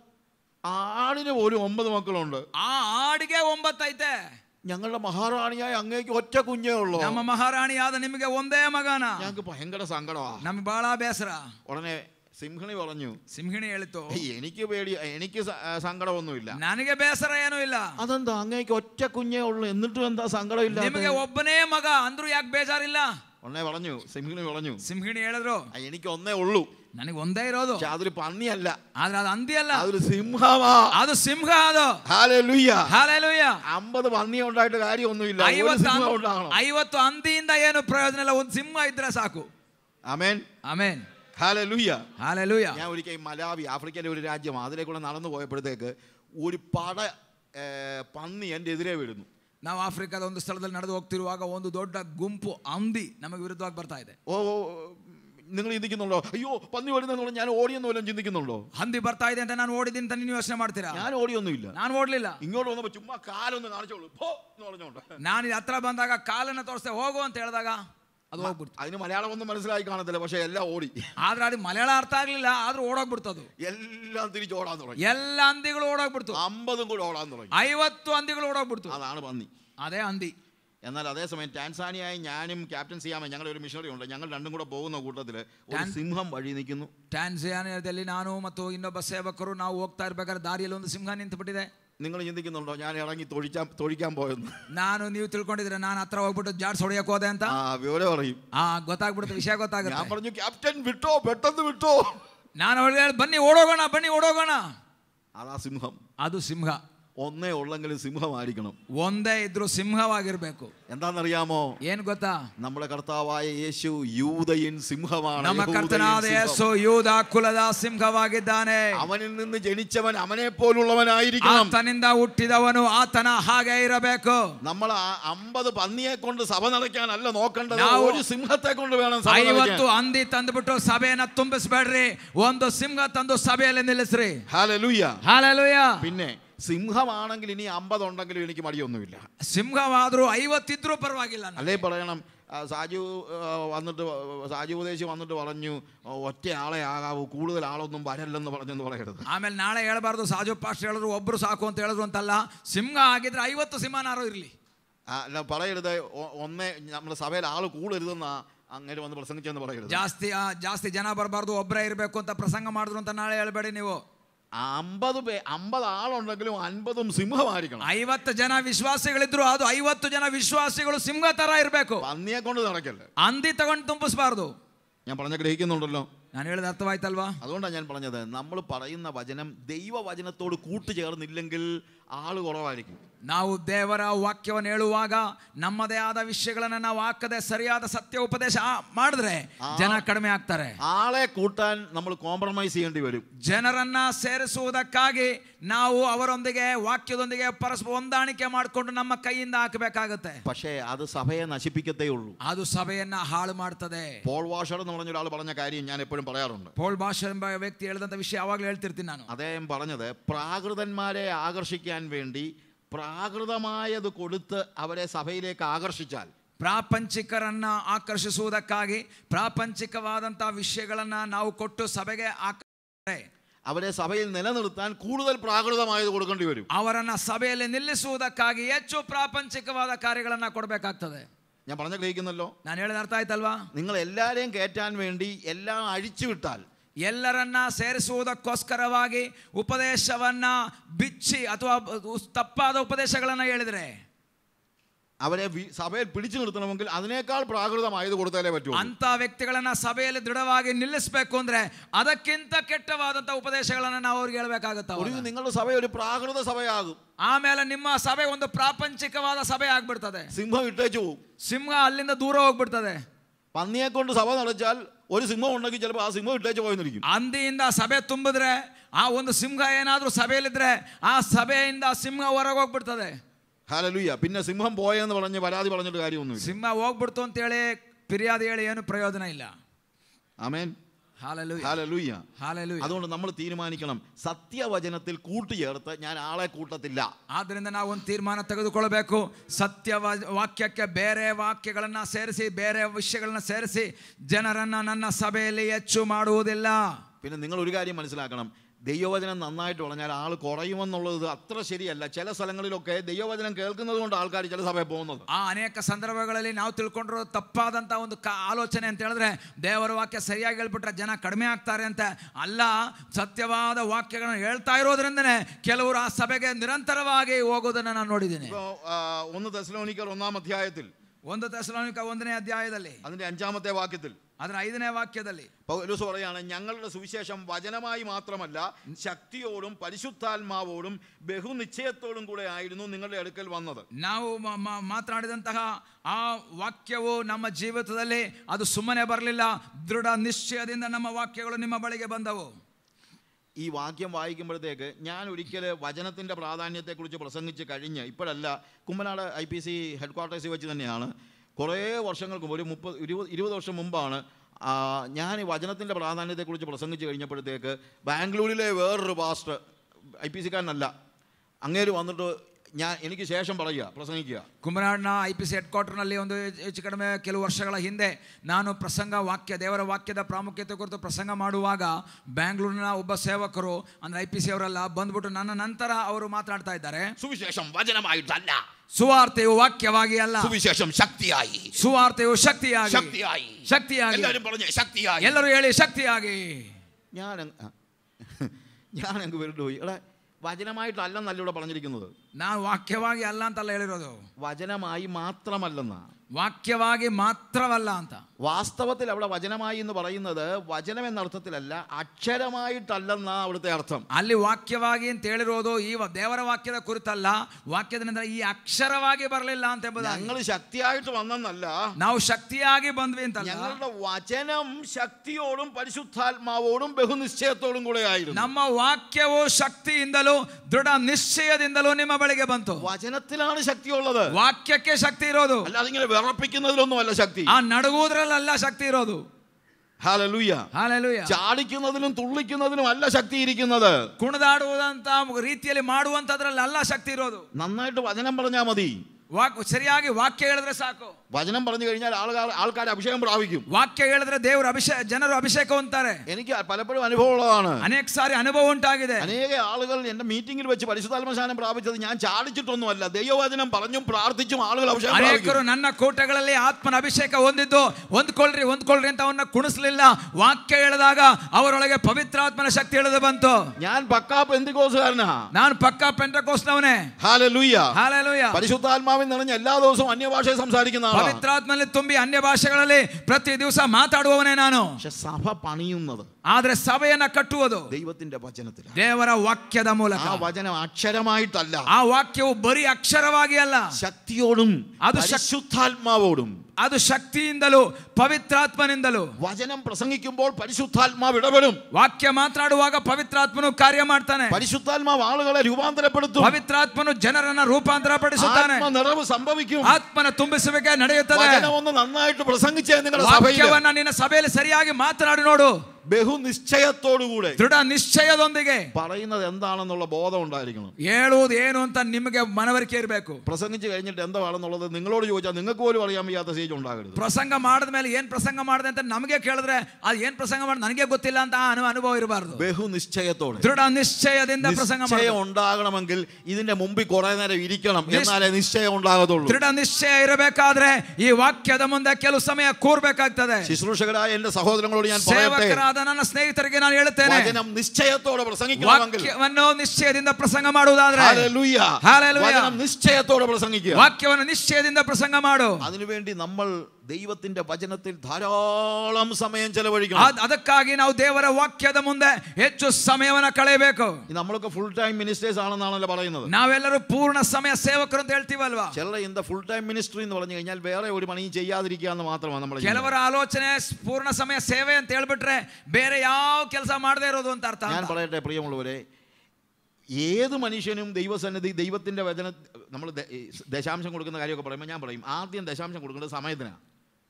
ആടിന് പോലും ഒമ്പത് മക്കളുണ്ട് ಆ ಆಡಿಗೆ ಒಂಬತ್ತೈತೆ ഞങ്ങളുടെ മഹാറാണിയായ അങ്ങേക്ക് ഒറ്റ കുഞ്ഞേ ഉള്ളൂ ನಮ್ಮ ಮಹಾರಾಣಿಯಾದ ನಿಮಗೆ ಒಂದೇ ಮಗನ ഞങ്ങൾക്ക് ഭയങ്കര സങ്കടമാ ನಮ್ಗೆ ಬಹಳ ಬೇಸರ ഉടനെ സിംഹിണി പറഞ്ഞു ಸಿಂಹಿಣಿ ಹೇಳಿತು "ഏയ്, എനിക്ക് പേടി എനിക്ക് സ- ആ, സങ്കടമൊന്നുമില്ല ನನಗೆ ಬೇಸರ ಏನೂ ಇಲ್ಲ അതെന്താ അങ്ങേക്ക് ഒറ്റ കുഞ്ഞേ ഉള്ളൂ എന്നിട്ടും എന്താ സങ്കടമില്ല ನಿಮಗೆ ಒಬ್ಬನೇ ಮಗ ಅಂದ್ರೂ ಯಾಕೆ ಬೇಜಾರಿಲ್ಲ ഉടനെ പറഞ്ഞു സിംഹിണി പറഞ്ഞു ಸಿಂಹಿಣಿ ಹೇಳಿದ್ರು "ആ, എനിക്ക് ഒന്നേ ഉള്ളൂ ನನಗೆ ಒಂದೇ ಇರೋದು പക്ഷെ അതൊരു പന്നിയല്ല ಆದ್ರೆ ಅದು ಹಂದಿ ಅಲ್ಲ അതൊരു സിംഹമാ ಅದು ಸಿಂಹ ಅದು ഹാലലുയ്യ ಹಾಲೆಲೂಯ അമ്പത് പന്നി ഉണ്ടായിട്ട് കാര്യമൊന്നുമില്ല ഒരു ಐವತ್ತು സിംഹം ಹಂದಿ- ഉണ്ടാകണം ಐವತ್ತು ಹಂದಿಯಿಂದ ಏನು ಪ್ರಯೋಜನ ಇಲ್ಲ ಒಂದು ಸಿಂಹ ಇದ್ರೆ ಸಾಕು അമേൻ ಆಮೇನ್ ഹാലലുയ്യ ಹಾಲೆಲೂಯ ഞാൻ ഒരിക്കൽ ഈ മലാവി ആഫ്രിക്കയിലെ ഒരു രാജ്യമാണ് അതിലെ കൂടെ നടന്നു പോയപ്പോഴത്തേക്ക് ഒരു പട ഏ, പന്നി എൻ്റെ എതിരെ വീഴുന്നു ನಾವು ಆಫ್ರಿಕಾದ ಒಂದು ಸ್ಥಳದಲ್ಲಿ ನಡೆದು ಹೋಗ್ತಿರುವಾಗ ಒಂದು ದೊಡ್ಡ ಗುಂಪು ಹಂದಿ ನಮಗೆ ವಿರುದ್ಧವಾಗಿ ಬರ್ತಾ ಇದೆ ഓ ഓ, നിങ്ങൾ ചിന്തിക്കുന്നുണ്ടോ അയ്യോ പന്നി വരുന്നെന്നുള്ള ഞാൻ ഓടിയെന്ന് വല്ലതും ചിന്തിക്കുന്നുണ്ടോ ಹಂದಿ ಬರ್ತಾ ಇದೆ ಅಂತ ನಾನು ಓಡಿದ್ದೀನಿ ಅಂತ ನೀವು ಯೋಚನೆ ಮಾಡ್ತೀರಾ ഞാൻ ഓടിയൊന്നുമില്ല ನಾನು ಓಡ್ಲಿಲ್ಲ ഇങ്ങോട്ട് വന്നപ്പോ ചുമ്മാ കാലൊന്ന് കാണിച്ചോളൂ പോ എന്ന് പറഞ്ഞോണ്ട് ನಾನು ಇಲ್ಲಿ ಹತ್ರ ಬಂದಾಗ ಕಾಲನ್ನ ತೋರಿಸ್ದೆ ಹೋಗು ಅಂತ ಹೇಳಿದಾಗ ಅದು ಹೋಗ್ಬಿಡ್ತು അതിന് മലയാളം ഒന്നും മനസ്സിലായി കാണത്തില്ല പക്ഷെ എല്ലാം ഓടി ಆದ್ರೆ ಅದು ಮಲಯಾಳ ಅರ್ಥ ಆಗ್ಲಿಲ್ಲ ಆದ್ರೂ ಓಡೋಗ್ಬಿಡ್ತದು എല്ലാം തിരിച്ച് ഓടാൻ തുടങ്ങി ಎಲ್ಲ ಹಂದಿಗಳು ಓಡೋಗ್ಬಿಡ್ತು അമ്പതും കൂടെ ഓടാൻ തുടങ്ങി ಐವತ್ತು ಹಂದಿಗಳು ಓಡೋಗ್ಬಿಡ್ತು അതാണ് പന്നി ಅದೇ ಹಂದಿ എന്നാൽ അതേസമയം ടാൻസാനിയായി ഞാനും ക്യാപ്റ്റൻ സിയാമ ഞങ്ങളുടെ ഒരു മിഷണറി ഉണ്ട് ഞങ്ങൾ രണ്ടും കൂടെ പോകുന്ന കൂട്ടത്തിൽ ഒരു ടാൻ- സിംഹം വഴി നിൽക്കുന്നു ಟ್ಯಾನ್ಸಿಯಾನಿಯಾದಲ್ಲಿ ನಾನು ಮತ್ತು ಇನ್ನೊಬ್ಬ ಸೇವಕರು ನಾವು ಹೋಗ್ತಾ ಇರ್ಬೇಕಾದ್ರೆ ದಾರಿಯಲ್ಲಿ ಒಂದು ಸಿಂಹ ನಿಂತು ಬಿಟ್ಟಿದೆ നിങ്ങൾ ചിന്തിക്കുന്നുണ്ടോ ഞാൻ ഇറങ്ങി തൊഴിക്കാൻ തൊഴിക്കാൻ പോയെന്ന് ನಾನು ನೀವು ತಿಳ್ಕೊಂಡಿದ್ರೆ ನಾನು ಹತ್ರ ಹೋಗ್ಬಿಟ್ಟು ಜಾಡ್ಸ್ ಹೊಡಿಯಕ್ ಹೋದೆ ಅಂತ ആ വിവരം പറയും ಆ ಗೊತ್ತಾಗ್ಬಿಡುತ್ತೆ ವಿಷಯ ഞാൻ ಗೊತ್ತಾಗುತ್ತೆ പറഞ്ഞു ക്യാപ്റ്റൻ വിട്ടോ പെട്ടെന്ന് വിട്ടോ ನಾನು ಅವಳಿಗೆ ಹೇಳಿ ಬನ್ನಿ ಓಡೋಗೋಣ ಬನ್ನಿ ಓಡೋಗೋಣ അതാ സിംഹം ಅದು ಸಿಂಹ ഒന്നേ ഉള്ളെങ്കിലും സിംഹമായിരിക്കണം ಒಂದೇ ಇದ್ರು ಸಿಂಹವಾಗಿರ್ಬೇಕು എന്താണെന്നറിയാമോ ಏನ್ ಗೊತ್ತಾ നമ്മുടെ കർത്താവായ യേശു യൂതയിൻ സിംഹമാണ് ನಮ್ಮ യഹൂദയിൻ ಕರ್ತನಾದ സിംഹം. ಯೇಸು ಯೂದ ಕುಲದ ಸಿಂಹವಾಗಿದ್ದಾನೆ അവനിൽ നിന്ന് ജനിച്ചവൻ അവനെ പോലുള്ളവനായിരിക്കണം ಆತನಿಂದ ಹುಟ್ಟಿದವನು ಆತನ ಹಾಗೆ ಇರಬೇಕು നമ്മൾ ആ അമ്പത് പന്നിയെ കൊണ്ട് സഭ നടക്കാനല്ല നോക്കേണ്ടത് ನಾವು- ഒരു സിംഹത്തെ കൊണ്ട് വേണം സഭ ಐವತ್ತು നടക്കാൻ. ಹಂದಿ ತಂದ್ಬಿಟ್ಟು ಸಭೆಯನ್ನ ತುಂಬಿಸ್ಬೇಡ್ರಿ ಒಂದು ಸಿಂಹ ತಂದು ಸಭೆಯಲ್ಲಿ ನಿಲ್ಲಿಸ್ರಿ ഹല്ലേലൂയ ಹಾಲೆಲೂಯ പിന്നെ സിംഹമാണെങ്കിൽ ഇനി അമ്പത് ഉണ്ടെങ്കിലും എനിക്ക് മടിയൊന്നുമില്ല ಸಿಂಹವಾದ್ರೂ ಐವತ್ತಿದ್ರೂ ಪರವಾಗಿಲ್ಲ ನನಗೆ. അല്ലേ പറയണം ആ, സാജു ആ, വന്നിട്ട് വ- സാജു ഉപദേശി വന്നിട്ട് പറഞ്ഞു "ഓ, ഒറ്റ ആളെ ആകാവൂ കൂടുതൽ ആളൊന്നും വരല്ലെന്ന് പറഞ്ഞെന്ന് പറയരുത് ಆಮೇಲೆ ನಾಳೆ ಹೇಳ್ಬಾರ್ದು ಸಾಜು ಪಾಸ್ಟ್ ಹೇಳಿದ್ರು ಒಬ್ರು ಸಾಕು ಅಂತ ಹೇಳಿದ್ರು ಅಂತಲ್ಲ ಸಿಂಹ ಆಗಿದ್ರೆ ಐವತ್ತು ಸಿಂಹನಾರು ಇರ್ಲಿ ആ, അല്ല പറയരുത് ഒ- ഒന്നേ നമ്മുടെ സഭയിൽ ആൾ കൂടരുതെന്നാ അങ്ങനെ വന്ന് പ്രസംഗിച്ചെന്ന് പറയരുത് ಜಾಸ್ತಿ ಆ, ಜಾಸ್ತಿ ಜನ ಬರಬಾರ್ದು ಒಬ್ಬರೇ ಇರಬೇಕು ಅಂತ ಪ್ರಸಂಗ ಮಾಡಿದ್ರು ಅಂತ ನಾಳೆ ಹೇಳ್ಬೇಡಿ ನೀವು അമ്പത് പേ അമ്പത് ആളുണ്ടെങ്കിലും അൻപതും സിംഹമായിരിക്കണം ಐವತ್ತು ಜನ ವಿಶ್ವಾಸಿಗಳಿದ್ರು ಅದು ಐವತ್ತು ಜನ ವಿಶ್ವಾಸಿಗಳು ಸಿಂಹ ತರ ಇರಬೇಕು പന്നിയെ കൊണ്ട് നടക്കല്ലേ ಹಂದಿ ತಗೊಂಡು ತುಂಬಿಸ್ಬಾರ್ದು ഞാൻ പറഞ്ഞ ഗ്രഹിക്കുന്നുണ്ടല്ലോ ನಾನು ಹೇಳಿದ ಅರ್ಥವಾಯ್ತಲ್ವಾ അതുകൊണ്ടാണ് ഞാൻ പറഞ്ഞത് നമ്മൾ പറയുന്ന വചനം ദൈവവചനത്തോട് കൂട്ടുചേർന്നില്ലെങ്കിൽ ആള് കുറവായിരിക്കും ನಾವು ದೇವರ ವಾಕ್ಯವನ್ನು ಹೇಳುವಾಗ ನಮ್ಮದೇ ಆದ ವಿಷಯಗಳನ್ನ ನಾವು ಹಾಕದೆ ಸರಿಯಾದ ಸತ್ಯ ಉಪದೇಶ ಆ- ಮಾಡಿದ್ರೆ ಜನ ಕಡಿಮೆ ಆಗ್ತಾರೆ ആളെ കൂട്ടാൻ നമ്മൾ കോംപ്രമൈസ് ചെയ്യേണ്ടി വരും ಜನರನ್ನ ಸೇರಿಸುವುದಕ್ಕಾಗಿ ನಾವು ಅವರೊಂದಿಗೆ ವಾಕ್ಯದೊಂದಿಗೆ ಪರಸ್ಪರ ಹೊಂದಾಣಿಕೆ ಮಾಡಿಕೊಂಡು ನಮ್ಮ ಕೈಯಿಂದ ಹಾಕಬೇಕಾಗುತ್ತೆ പക്ഷേ അത് സഭയെ നശിപ്പിക്കത്തേ ഉള്ളൂ ಅದು ಸಭೆಯನ್ನ ಹಾಳು ಮಾಡ್ತದೆ പോൾ വാഷർ എന്ന് പറഞ്ഞ ഒരാൾ പറഞ്ഞ കാര്യം ഞാൻ എപ്പോഴും പറയാറുണ്ട് ಪೋಲ್ ಭಾಷೆ ಎಂಬ ವ್ಯಕ್ತಿ ಹೇಳಿದಂತ ವಿಷಯ ಯಾವಾಗಲೂ ಹೇಳ್ತಿರ್ತೀನಿ ನಾನು അദ്ദേഹം പറഞ്ഞത് പ്രാകൃതന്മാരെ ആകർഷിക്കാൻ വേണ്ടി പ്രാകൃതമായത് കൊടുത്ത് അവരെ സഭയിലേക്ക് ആകർഷിച്ചാൽ ಪ್ರಾಪಂಚಿಕರನ್ನ ಆಕರ್ಷಿಸುವುದಕ್ಕಾಗಿ ಪ್ರಾಪಂಚಿಕವಾದಂತಹ ವಿಷಯಗಳನ್ನ ನಾವು ಕೊಟ್ಟು ಸಭೆಗೆ ಆಕರ್ಷಿಸಿದರೆ അവരെ സഭയിൽ നിലനിർത്താൻ കൂടുതൽ പ്രാകൃതമായത് കൊടുക്കേണ്ടി വരും ಅವರನ್ನ ಸಭೆಯಲ್ಲಿ ನಿಲ್ಲಿಸುವುದಕ್ಕಾಗಿ ಹೆಚ್ಚು ಪ್ರಾಪಂಚಿಕವಾದ ಕಾರ್ಯಗಳನ್ನ ಕೊಡಬೇಕಾಗ್ತದೆ ഞാൻ പറഞ്ഞ ഗ്രഹിക്കുന്നല്ലോ ನಾನು ಹೇಳಿದ ಅರ್ಥ ಆಯ್ತಲ್ವಾ നിങ്ങൾ എല്ലാവരെയും കയറ്റാൻ വേണ്ടി എല്ലാം അഴിച്ചു വിട്ടാൽ ಎಲ್ಲರನ್ನ ಸೇರಿಸುವುದಕ್ಕೋಸ್ಕರವಾಗಿ ಉಪದೇಶವನ್ನ ಬಿಚ್ಚಿ ಅಥವಾ ತಪ್ಪಾದ ಉಪದೇಶಗಳನ್ನ ಹೇಳಿದ್ರೆ അവരെ വി- സഭയിൽ പിടിച്ചു നിർത്തണമെങ്കിൽ അതിനേക്കാൾ പ്രാകൃതമായത് കൊടുത്താലേ പറ്റൂ ಅಂತ ವ್ಯಕ್ತಿಗಳನ್ನ ಸಭೆಯಲ್ಲಿ ದೃಢವಾಗಿ ನಿಲ್ಲಿಸಬೇಕು ಅಂದ್ರೆ ಅದಕ್ಕಿಂತ ಕೆಟ್ಟವಾದಂತ ಉಪದೇಶಗಳನ್ನ ನಾವು ಅವ್ರಿಗೆ ಹೇಳ್ಬೇಕಾಗತ್ತ ഒടുവിൽ നിങ്ങളുടെ സഭ ഒരു പ്രാകൃത സഭയാകും ಆಮೇಲೆ ನಿಮ್ಮ ಸಭೆ ಒಂದು ಪ್ರಾಪಂಚಿಕವಾದ ಸಭೆ ಆಗ್ಬಿಡ್ತದೆ സിംഹം ഇട്ടേച്ചു പോകും ಸಿಂಹ ಅಲ್ಲಿಂದ ದೂರ ಹೋಗ್ಬಿಡ್ತದೆ പന്നിയെ കൊണ്ട് സഭ നടച്ചാൽ ഒരു സിംഹം ഉണ്ടെങ്കിൽ ചിലപ്പോൾ ആ സിംഹം ഇട്ടേച്ച് പോയെന്നിരിക്കും ಹಂದಿಯಿಂದ ಸಭೆ ತುಂಬಿದ್ರೆ ಆ ಒಂದು ಸಿಂಹ ಏನಾದ್ರೂ ಸಭೆಯಲ್ಲಿದ್ರೆ ಆ ಸಭೆಯಿಂದ ಸಿಂಹ ಹೊರಗೆ ಹೋಗ್ಬಿಡ್ತದೆ ഹാലലുയ്യ പിന്നെ സിംഹം പോയെന്ന് പറഞ്ഞ് പരാതി പറഞ്ഞിട്ട് കാര്യമൊന്നുമില്ല ಸಿಂಹ ಹೋಗ್ಬಿಡ್ತು ಅಂತೇಳಿ ಫಿರ್ಯಾದಿ ಹೇಳಿ ಏನು ಪ್ರಯೋಜನ ಇಲ್ಲ ആമേൻ ಹಾಲೆಲೂಯ ഹാലലുയ്യ ಹಾಲೆಲೂಯ അതുകൊണ്ട് നമ്മൾ തീരുമാനിക്കണം സത്യവചനത്തിൽ കൂട്ടിച്ചേർത്ത് ഞാൻ ആളെ കൂട്ടത്തില്ല ಆದ್ದರಿಂದ ನಾವು ಒಂದು ತೀರ್ಮಾನ ತೆಗೆದುಕೊಳ್ಬೇಕು ಸತ್ಯ ವಾ- ವಾಕ್ಯಕ್ಕೆ ಬೇರೆ ವಾಕ್ಯಗಳನ್ನ ಸೇರಿಸಿ ಬೇರೆ ವಿಷಯಗಳನ್ನ ಸೇರಿಸಿ ಜನರನ್ನ ನನ್ನ ಸಭೆಯಲ್ಲಿ ಹೆಚ್ಚು ಮಾಡುವುದಿಲ್ಲ പിന്നെ നിങ്ങൾ ഒരു കാര്യം മനസ്സിലാക്കണം ദൈവവചനം നന്നായിട്ട് പറഞ്ഞാൽ ആൾ കുറയുമെന്നുള്ളത് അത്ര ശരിയല്ല ചില സ്ഥലങ്ങളിലൊക്കെ ദൈവവചനം കേൾക്കുന്നത് കൊണ്ട് ആൾക്കാർ ചില സഭയിൽ പോകുന്നത് ಆ ಅನೇಕ ಸಂದರ್ಭಗಳಲ್ಲಿ ನಾವು ತಿಳ್ಕೊಂಡಿರೋ ತಪ್ಪಾದಂತ ಒಂದು ಕ ಆಲೋಚನೆ ಅಂತ ಹೇಳಿದ್ರೆ ದೇವರ ವಾಕ್ಯ ಸರಿಯಾಗಿ ಹೇಳ್ಬಿಟ್ರೆ ಜನ ಕಡಿಮೆ ಆಗ್ತಾರೆ ಅಂತ ಅಲ್ಲ ಸತ್ಯವಾದ ವಾಕ್ಯಗಳನ್ನು ಹೇಳ್ತಾ ಇರೋದ್ರಿಂದನೇ ಕೆಲವರು ಆ ಸಭೆಗೆ ನಿರಂತರವಾಗಿ ಹೋಗೋದನ್ನ ನಾನು ನೋಡಿದ್ದೀನಿ ഇപ്പോൾ ഒന്ന് തെസ്ലോനിക്കർ ഒന്നാം അധ്യായത്തിൽ ಒಂದು ತೆಸಲೋನಿಕ ಒಂದನೇ ಅಧ್ಯಾಯದಲ್ಲಿ അതിന്റെ അഞ്ചാമത്തെ വാക്യത്തിൽ ಅದರ ಐದನೇ ವಾಕ್ಯದಲ್ಲಿ പൗലോസ് പറയാണ് ഞങ്ങളുടെ സുവിശേഷം വചനമായി മാത്രമല്ല ശക്തിയോടും പരിശുദ്ധാത്മാവോടും ബഹുനിശ്ചയത്തോടും കൂടെ ആയിരുന്നു നിങ്ങളുടെ അടുക്കൽ വന്നത് ನಾವು ಮ- ಮ- ಮಾತನಾಡಿದಂತಹ ಆ ವಾಕ್ಯವು ನಮ್ಮ ಜೀವಿತದಲ್ಲಿ ಅದು ಸುಮ್ಮನೆ ಬರಲಿಲ್ಲ ದೃಢ ನಿಶ್ಚಯದಿಂದ ನಮ್ಮ ವಾಕ್ಯಗಳು ನಿಮ್ಮ ಬಳಿಗೆ ಬಂದವು ഈ വാക്യം വായിക്കുമ്പോഴത്തേക്ക് ഞാൻ ഒരിക്കൽ വചനത്തിൻ്റെ പ്രാധാന്യത്തെക്കുറിച്ച് പ്രസംഗിച്ച് കഴിഞ്ഞ് ഇപ്പോഴല്ല Kumbanad I P C head ക്വാർട്ടേഴ്സിൽ വെച്ച് തന്നെയാണ് കുറേ വർഷങ്ങൾക്ക് മുമ്പ് ഒരു മുപ്പത് ഇരുപത് ഇരുപത് വർഷം മുമ്പാണ് ആ, ഞാൻ ഈ വചനത്തിൻ്റെ പ്രാധാന്യത്തെക്കുറിച്ച് പ്രസംഗിച്ച് കഴിഞ്ഞപ്പോഴത്തേക്ക് ബാംഗ്ലൂരിലെ വേറൊരു പാസ്റ്റർ ഐ പി സിക്കാരനല്ല അങ്ങേര് വന്നിട്ട് ഞാൻ എനിക്ക് ശേഷം പറയുക പ്രസംഗിക്കുക ಕುಂಬನಾಡ್ನ ಐ ಪಿ ಸಿ ಹೆಡ್ ಕ್ವಾರ್ಟರ್ನಲ್ಲಿ ಒಂದು ಹೆಚ್ಚು- ಹೆಚ್ಚು ಕಡಿಮೆ ಕೆಲವು ವರ್ಷಗಳ ಹಿಂದೆ ನಾನು ಪ್ರಸಂಗ ವಾಕ್ಯ ದೇವರ ವಾಕ್ಯದ ಪ್ರಾಮುಖ್ಯತೆ ಕುರಿತು ಪ್ರಸಂಗ ಮಾಡುವಾಗ ಬ್ಯಾಂಗ್ಳೂರಿನ ಒಬ್ಬ ಸೇವಕರು ಅಂದ್ರೆ ಐ ಪಿ ಸಿ ಅವರೆಲ್ಲ ಬಂದ್ಬಿಟ್ಟು ನನ್ನ ನಂತರ ಅವರು ಮಾತನಾಡ್ತಾ ಇದ್ದಾರೆ സുവിശേഷം വചനമായിട്ടല്ല ಸುವಾರ್ತೆಯು ವಾಕ್ಯವಾಗಿ ಅಲ್ಲ സുവിശേഷം ശക്തിയായി ಸುವಾರ್ತೆಯು ಶಕ್ತಿಯಾಗಿ ശക്തിയായി ಶಕ್ತಿಯಾಗಿ എല്ലാവരും പറഞ്ഞേ ശക്തിയായി ಎಲ್ಲರೂ ಹೇಳಿ ಶಕ್ತಿಯಾಗಿ ഞാൻ ഞാൻ അങ്ങ് വരണ്ടു പോയി എടാ വചനമായിട്ടല്ലെന്നല്ല ഇവിടെ പറഞ്ഞിരിക്കുന്നത് ನಾನು ವಾಕ್ಯವಾಗಿ ಅಲ್ಲ ಅಂತಲ್ಲ ಹೇಳಿರೋದು വചനമായി മാത്രമല്ലെന്നാ ವಾಕ್ಯವಾಗಿ ಮಾತ್ರವಲ್ಲ ಅಂತ വാസ്തവത്തിൽ അവിടെ വചനമായി എന്ന് പറയുന്നത് വചനം എന്ന അർത്ഥത്തിലല്ല അക്ഷരമായിട്ടല്ലെന്നാ അവിടുത്തെ അർത്ഥം ಅಲ್ಲಿ ವಾಕ್ಯವಾಗಿ ಅಂತ ಹೇಳಿರೋದು ಈ ವ- ದೇವರ ವಾಕ್ಯದ ಕುರಿತಲ್ಲ ವಾಕ್ಯದಿಂದ ಈ ಅಕ್ಷರವಾಗಿ ಬರಲಿಲ್ಲ ಅಂತ ಎಂಬುದಾಗಿ ഞങ്ങൾ ശക്തിയായിട്ട് വന്നെന്നല്ല ನಾವು ಶಕ್ತಿಯಾಗಿ ಬಂದ್ವಿ ಅಂತಲ್ಲ ഞങ്ങളുടെ വചനം ശക്തിയോടും പരിശുദ്ധാത്മാവോടും ബഹുനിശ്ചയത്തോടും കൂടെ ആയിരുന്നു ನಮ್ಮ ವಾಕ್ಯವು ಶಕ್ತಿಯಿಂದಲೂ ದೃಢ ನಿಶ್ಚಯದಿಂದಲೂ ನಿಮ್ಮ ಬಳಿಗೆ ಬಂತು വചനത്തിലാണ് ശക്തിയുള്ളത് ವಾಕ್ಯಕ್ಕೆ ಶಕ್ತಿ ಇರೋದು അല്ലാതെ ഇങ്ങനെ വിറപ്പിക്കുന്നതിലൊന്നുമല്ല ശക്തി ಆ ನಡುಗುವುದ್ರಲ್ಲ ಶಕ್ತಿ ಇರೋದು ഹാലലൂയ ಹಾಲೆಲೂಯ ചാടിക്കുന്നതിലും തുള്ളിക്കുന്നതിലും അല്ല ശക്തി ഇരിക്കുന്നത് ಕುಣಿದಾಡುವುದಂತ ರೀತಿಯಲ್ಲಿ ಮಾಡುವಂತದ್ರಲ್ಲಿ ಅಲ್ಲ ಶಕ್ತಿ ಇರೋದು നന്നായിട്ട് വചനം പറഞ്ഞാൽ മതി ವಾಕ್ ಸರಿಯಾಗಿ ವಾಕ್ಯ ಹೇಳಿದ್ರೆ ಸಾಕು വചനം പറഞ്ഞു കഴിഞ്ഞാൽ ആളുകൾ ആൾക്കാർ അഭിഷേകം പ്രാപിക്കും ವಾಕ್ಯ ಹೇಳಿದ್ರೆ ದೇವರ ಅಭಿಷೇಕ ಜನರು ಅಭಿಷೇಕ ಹೊಂತಾರೆ എനിക്ക് പലപ്പോഴും അനുഭവമുള്ളതാണ് ಅನೇಕ ಸಾರಿ ಅನುಭವ ಉಂಟಾಗಿದೆ അനേക ആളുകൾ എന്റെ മീറ്റിംഗിൽ വെച്ച് പരിശുദ്ധാത്മശാനം പ്രാപിച്ചത് ഞാൻ ചാടിച്ചിട്ടൊന്നുമല്ല ദൈവവചനം പറഞ്ഞും പ്രാർത്ഥിച്ചും ആളുകൾ അഭിഷേകം ಅನೇಕರು പ്രാപിക്കും ನನ್ನ ಕೂಟಗಳಲ್ಲಿ ಆತ್ಮನ ಅಭಿಷೇಕ ಹೊಂದಿದ್ದು ಹೊಂದ್ಕೊಳ್ರಿ ಹೊಂದ್ಕೊಳ್ರಿ ಅಂತ ಅವನ್ನ ಕುಣಿಸ್ಲಿಲ್ಲ ವಾಕ್ಯ ಹೇಳಿದಾಗ ಅವರೊಳಗೆ ಪವಿತ್ರಾತ್ಮನ ಶಕ್ತಿ ಇಳಿದು ಬಂತು ഞാൻ പക്കാ പെന്തികോസുകാരനാ ನಾನು പಕ್ಕ ಪೆಂಟಕೋಸ್ನವನೇ ഹാലലൂയ ಹಾಲೆಲೂಯ പരിശുദ്ധാത്മാവിൽ നിറഞ്ഞ എല്ലാ ദിവസവും അന്യഭാഷയെ സംസാരിക്കുന്ന ആളാണ് ಪವಿತ್ರಾತ್ಮನಲ್ಲಿ ತುಂಬಿ ಅನ್ಯ ಭಾಷೆಗಳಲ್ಲಿ ಪ್ರತಿ ದಿವಸ ಮಾತಾಡುವವನೇ ನಾನು പക്ഷെ സഭ പണിയുന്നത് ಆದ್ರೆ ಸಭೆಯನ್ನ ಕಟ್ಟುವುದು ദൈവത്തിന്റെ വചനത്തിലാണ് ದೇವರ ವಾಕ್ಯದ ಮೂಲಕ ആ വചനം അക്ഷരമായിട്ടല്ല ಆ ವಾಕ್ಯವು ಬರೀ ಅಕ್ಷರವಾಗಿ ಅಲ್ಲ ശക്തിയോടും അത് ശക്- പരിശുദ്ധാത്മാവോടും ಅದು ಶಕ್ತಿಯಿಂದಲೂ ಪವಿತ್ರಾತ್ಮನಿಂದಲೂ വചനം പ്രസംഗിക്കുമ്പോൾ പരിശുദ്ധാത്മാവ് ഇടപെടും ವಾಕ್ಯ ಮಾತನಾಡುವಾಗ ಪವಿತ್ರಾತ್ಮನು ಕಾರ್ಯ ಮಾಡ್ತಾನೆ പരിശുദ്ധാത്മാവ് ആളുകളെ രൂപാന്തരപ്പെടുത്തും ಪವಿತ್ರಾತ್ಮನು ಜನರನ್ನ ರೂಪಾಂತರ ಪಡಿಸುತ್ತಾನೆ ആത്മ നിറവ് സംഭവിക്കും ಆತ್ಮನ ತುಂಬಿಸುವಿಕೆ ನಡೆಯುತ್ತದೆ വചനം ഒന്ന് നന്നായിട്ട് പ്രസംഗിച്ചേ നിങ്ങളുടെ സഭയിൽ ವಾಕ್ಯವನ್ನ ನಿನ್ನ ಸಭೆಯಲ್ಲಿ ಸರಿಯಾಗಿ ಮಾತನಾಡಿ ನೋಡು ബഹുനിശ്ചയത്തോടുകൂടെ ದೃಢ ನಿಶ್ಚಯದೊಂದಿಗೆ പറയുന്നത് എന്താണെന്നുള്ള ബോധം ഉണ്ടായിരിക്കണം ಹೇಳುವುದು ಏನು ಅಂತ ನಿಮಗೆ ಮನವರಿಕೆ ಇರಬೇಕು പ്രസംഗിച്ച് കഴിഞ്ഞിട്ട് എന്താണെന്നുള്ളത് നിങ്ങളോട് ചോദിച്ചാൽ നിങ്ങൾക്ക് പോലും അറിയാൻ വയ്യാത്ത സ്റ്റേജ് ഉണ്ടാകരുത് ಪ್ರಸಂಗ ಮಾಡಿದ ಮೇಲೆ ಏನ್ ಪ್ರಸಂಗ ಮಾಡಿದೆ ಅಂತ ನಮಗೆ ಕೇಳಿದ್ರೆ ಅದು ಏನ್ ಪ್ರಸಂಗ ಮಾಡಿ ನನಗೆ ಗೊತ್ತಿಲ್ಲ ಅಂತ ಆ ಅನು- ಅನುಭವ ಇರಬಾರ್ದು ബഹുനിശ്ചയത്തോടെ ದೃಢ ನಿಶ್ಚಯದಿಂದ ಪ್ರಸಂಗ നിശ്ചയം ಮಾಡಬೇಕು ഉണ്ടാകണമെങ്കിൽ ഇതിന്റെ മുമ്പിൽ കുറെ നേരം ഇരിക്കണം എന്നാലേ നിശ്ചയം ഉണ്ടാകത്തുള്ളൂ ದೃಢ ನಿಶ್ಚಯ ಇರಬೇಕಾದ್ರೆ ಈ ವಾಕ್ಯದ ಮುಂದೆ ಕೆಲವು ಸಮಯ ಕೂರ್ಬೇಕಾಗ್ತದೆ ശുശ്രൂഷകരായ എന്റെ സഹോദരങ്ങളോട് ഞാൻ പറയട്ടെ ಸೇವಕರಾದ ನನ್ನ ಸ್ನೇಹಿತರಿಗೆ ನಾನು ಹೇಳುತ್ತೇನೆ വചനം നിശ്ചയത്തോടെ പ്രസംഗിക്കണമെങ്കിൽ ವಾಕ್ಯವನ್ನು ನಿಶ್ಚಯದಿಂದ ಪ್ರಸಂಗ ಮಾಡುವುದಾದ್ರೆ ഹല്ലേലൂയ. ഹല്ലേലൂയ. വചനം നിശ്ചയത്തോടെ പ്രസംഗിക്കുക ವಾಕ್ಯವನ್ನು ನಿಶ್ಚಯದಿಂದ ಪ್ರಸಂಗ ಮಾಡು അതിനുവേണ്ടി നമ്മൾ ദൈവത്തിന്റെ വചനത്തിൽ ധാരാളം സമയം ചെലവഴിക്കണം ಅದ್- ಅದಕ್ಕಾಗಿ ನಾವು ದೇವರ ವಾಕ್ಯದ ಮುಂದೆ ಹೆಚ್ಚು ಸಮಯವನ್ನ ಕಳೆಯಬೇಕು ഈ നമ്മളൊക്കെ ഫുൾ ടൈം മിനിസ്റ്റേഴ്സ് ആണെന്നാണല്ലോ പറയുന്നത് ನಾವೆಲ್ಲರೂ ಪೂರ್ಣ ಸಮಯ ಸೇವಕರು ಅಂತ ಹೇಳ್ತೀವಲ್ವಾ ചിലർ എന്താ ഫുൾ ടൈം മിനിസ്ട്രി എന്ന് പറഞ്ഞു കഴിഞ്ഞാൽ വേറെ ഒരു പണിയും ചെയ്യാതിരിക്കുക എന്ന് മാത്രമാണ് നമ്മൾ ಕೆಲವರ ಆಲೋಚನೆ ಸ್- ಪೂರ್ಣ ಸಮಯ ಸೇವೆ ಅಂತ ಹೇಳ್ಬಿಟ್ರೆ ಬೇರೆ ಯಾವ ಕೆಲಸ ಮಾಡದೇ ಇರೋದು ಅಂತ ಅರ್ಥ ഞാൻ ಅಂತ. പറയട്ടെ പ്രിയമുള്ളവരെ ഏത് മനുഷ്യനും ദൈവസന്നിധി ദൈവത്തിന്റെ വചന നമ്മൾ ദ- ഈ ദശാംശം കൊടുക്കുന്ന കാര്യമൊക്കെ പറയുമ്പോൾ ഞാൻ പറയും ആദ്യം ദശാംശം കൊടുക്കേണ്ടത് സമയത്തിനാണ്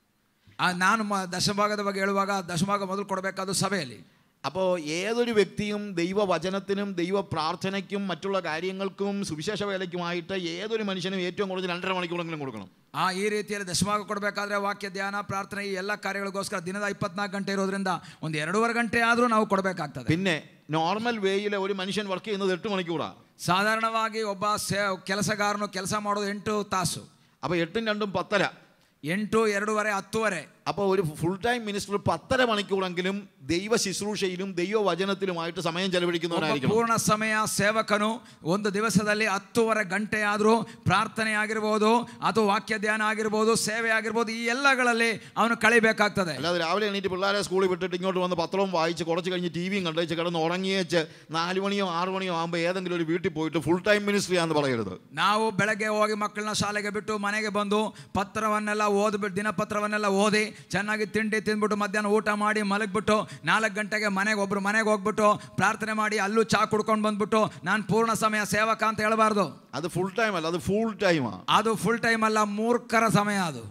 ಆ, ನಾನು ಮ- ದಶಭಾಗದ ಬಗ್ಗೆ ಹೇಳುವಾಗ ದಶಭಾಗ ಮೊದಲು ಕೊಡಬೇಕಾದ ಸಭೆಯಲ್ಲಿ അപ്പോൾ ഏതൊരു വ്യക്തിയും ദൈവവചനത്തിനും ദൈവ പ്രാർത്ഥനയ്ക്കും മറ്റുള്ള കാര്യങ്ങൾക്കും സുവിശേഷ വേലയ്ക്കുമായിട്ട് ഏതൊരു മനുഷ്യനും ഏറ്റവും കുറഞ്ഞ് രണ്ടര മണിക്കൂറെങ്കിലും കൊടുക്കണം ಆ ಈ ರೀತಿಯಲ್ಲಿ ದಶಭಾಗ ಕೊಡಬೇಕಾದ್ರೆ ವಾಕ್ಯ ಧ್ಯಾನ ಪ್ರಾರ್ಥನೆ ಈ ಎಲ್ಲ ಕಾರ್ಯಗಳಿಗೋಸ್ಕರ ದಿನದ ಇಪ್ಪತ್ನಾಲ್ಕು ಗಂಟೆ ಇರೋದ್ರಿಂದ ಒಂದು ಎರಡೂವರೆ ಗಂಟೆ ಆದರೂ ನಾವು ಕೊಡಬೇಕಾಗ್ತದೆ പിന്നെ നോർമൽ വേയിൽ ഒരു മനുഷ്യൻ വർക്ക് ചെയ്യുന്നത് എട്ട് മണിക്കൂറാണ് ಸಾಧಾರಣವಾಗಿ ಒಬ್ಬ ಸೇ ಕೆಲಸಗಾರನು ಕೆಲಸ ಮಾಡೋದು ಎಂಟು ತಾಸು അപ്പോൾ എട്ടും രണ്ടും പത്തര ಎಂಟು ಎರಡೂವರೆ ಹತ್ತುವರೆ അപ്പോൾ ഒരു ഫുൾ ടൈം മിനിസ്റ്റർ പത്തര മണിക്കൂറെങ്കിലും ദൈവ ശുശ്രൂഷയിലും ദൈവവചനത്തിലുമായിട്ട് സമയം ಒಬ್ಬ ചെലവഴിക്കുന്നവരായിരിക്കണം ಪೂರ್ಣ ಸಮಯ ಸೇವಕನು ಒಂದು ದಿವಸದಲ್ಲಿ ಹತ್ತೂವರೆ ಗಂಟೆ ಆದರೂ ಪ್ರಾರ್ಥನೆ ಆಗಿರ್ಬೋದು ಅಥವಾ ವಾಕ್ಯ ಧ್ಯಾನ ಆಗಿರ್ಬೋದು ಸೇವೆ ಆಗಿರ್ಬೋದು ಈ ಎಲ್ಲಗಳಲ್ಲಿ ಅವನು ಕಳಿಬೇಕಾಗ್ತದೆ അല്ലാതെ രാവിലെ എണീറ്റ് പിള്ളേരെ സ്കൂളിൽ വിട്ടിട്ട് ഇങ്ങോട്ട് വന്ന് പത്രവും വായിച്ച് കുറച്ച് കഴിഞ്ഞ് ടി വിയും കണ്ടേച്ച് കിടന്ന് ഉറങ്ങിയേച്ച് നാല് മണിയോ ആറ് മണിയോ ആകുമ്പോൾ ഏതെങ്കിലും ഒരു വീട്ടിൽ പോയിട്ട് ഫുൾ ടൈം മിനിസ്ട്രിയാന്ന് പറയരുത് ನಾವು ಬೆಳಗ್ಗೆ ಹೋಗಿ ಮಕ್ಕಳನ್ನ ಶಾಲೆಗೆ ಬಿಟ್ಟು ಮನೆಗೆ ಬಂದು ಪತ್ರವನ್ನೆಲ್ಲ ಓದ್ಬಿಟ್ಟು ದಿನಪತ್ರವನ್ನೆಲ್ಲ ಓದಿ ಚೆನ್ನಾಗಿ ತಿಂಡಿ ತಿಂದ್ಬಿಟ್ಟು ಮಧ್ಯಾಹ್ನ ಊಟ ಮಾಡಿ ಮಲಗ್ಬಿಟ್ಟು ನಾಲ್ಕು ಗಂಟೆಗೆ ಮನೆಗೆ ಒಬ್ರು ಮನೆಗೆ ಹೋಗ್ಬಿಟ್ಟು ಪ್ರಾರ್ಥನೆ ಮಾಡಿ ಅಲ್ಲೂ ಚಾ ಕುಡ್ಕೊಂಡು ಬಂದ್ಬಿಟ್ಟು ನಾನು ಪೂರ್ಣ ಸಮಯ ಸೇವಕ ಅಂತ ಹೇಳಬಾರ್ದು അത് ഫുൾ ടൈം അല്ല അത് ഫുൾ ടൈമാണ് ಅದು ಫುಲ್ ಟೈಮ್ ಅಲ್ಲ ಮೂರ್ಖರ ಸಮಯ ಅದು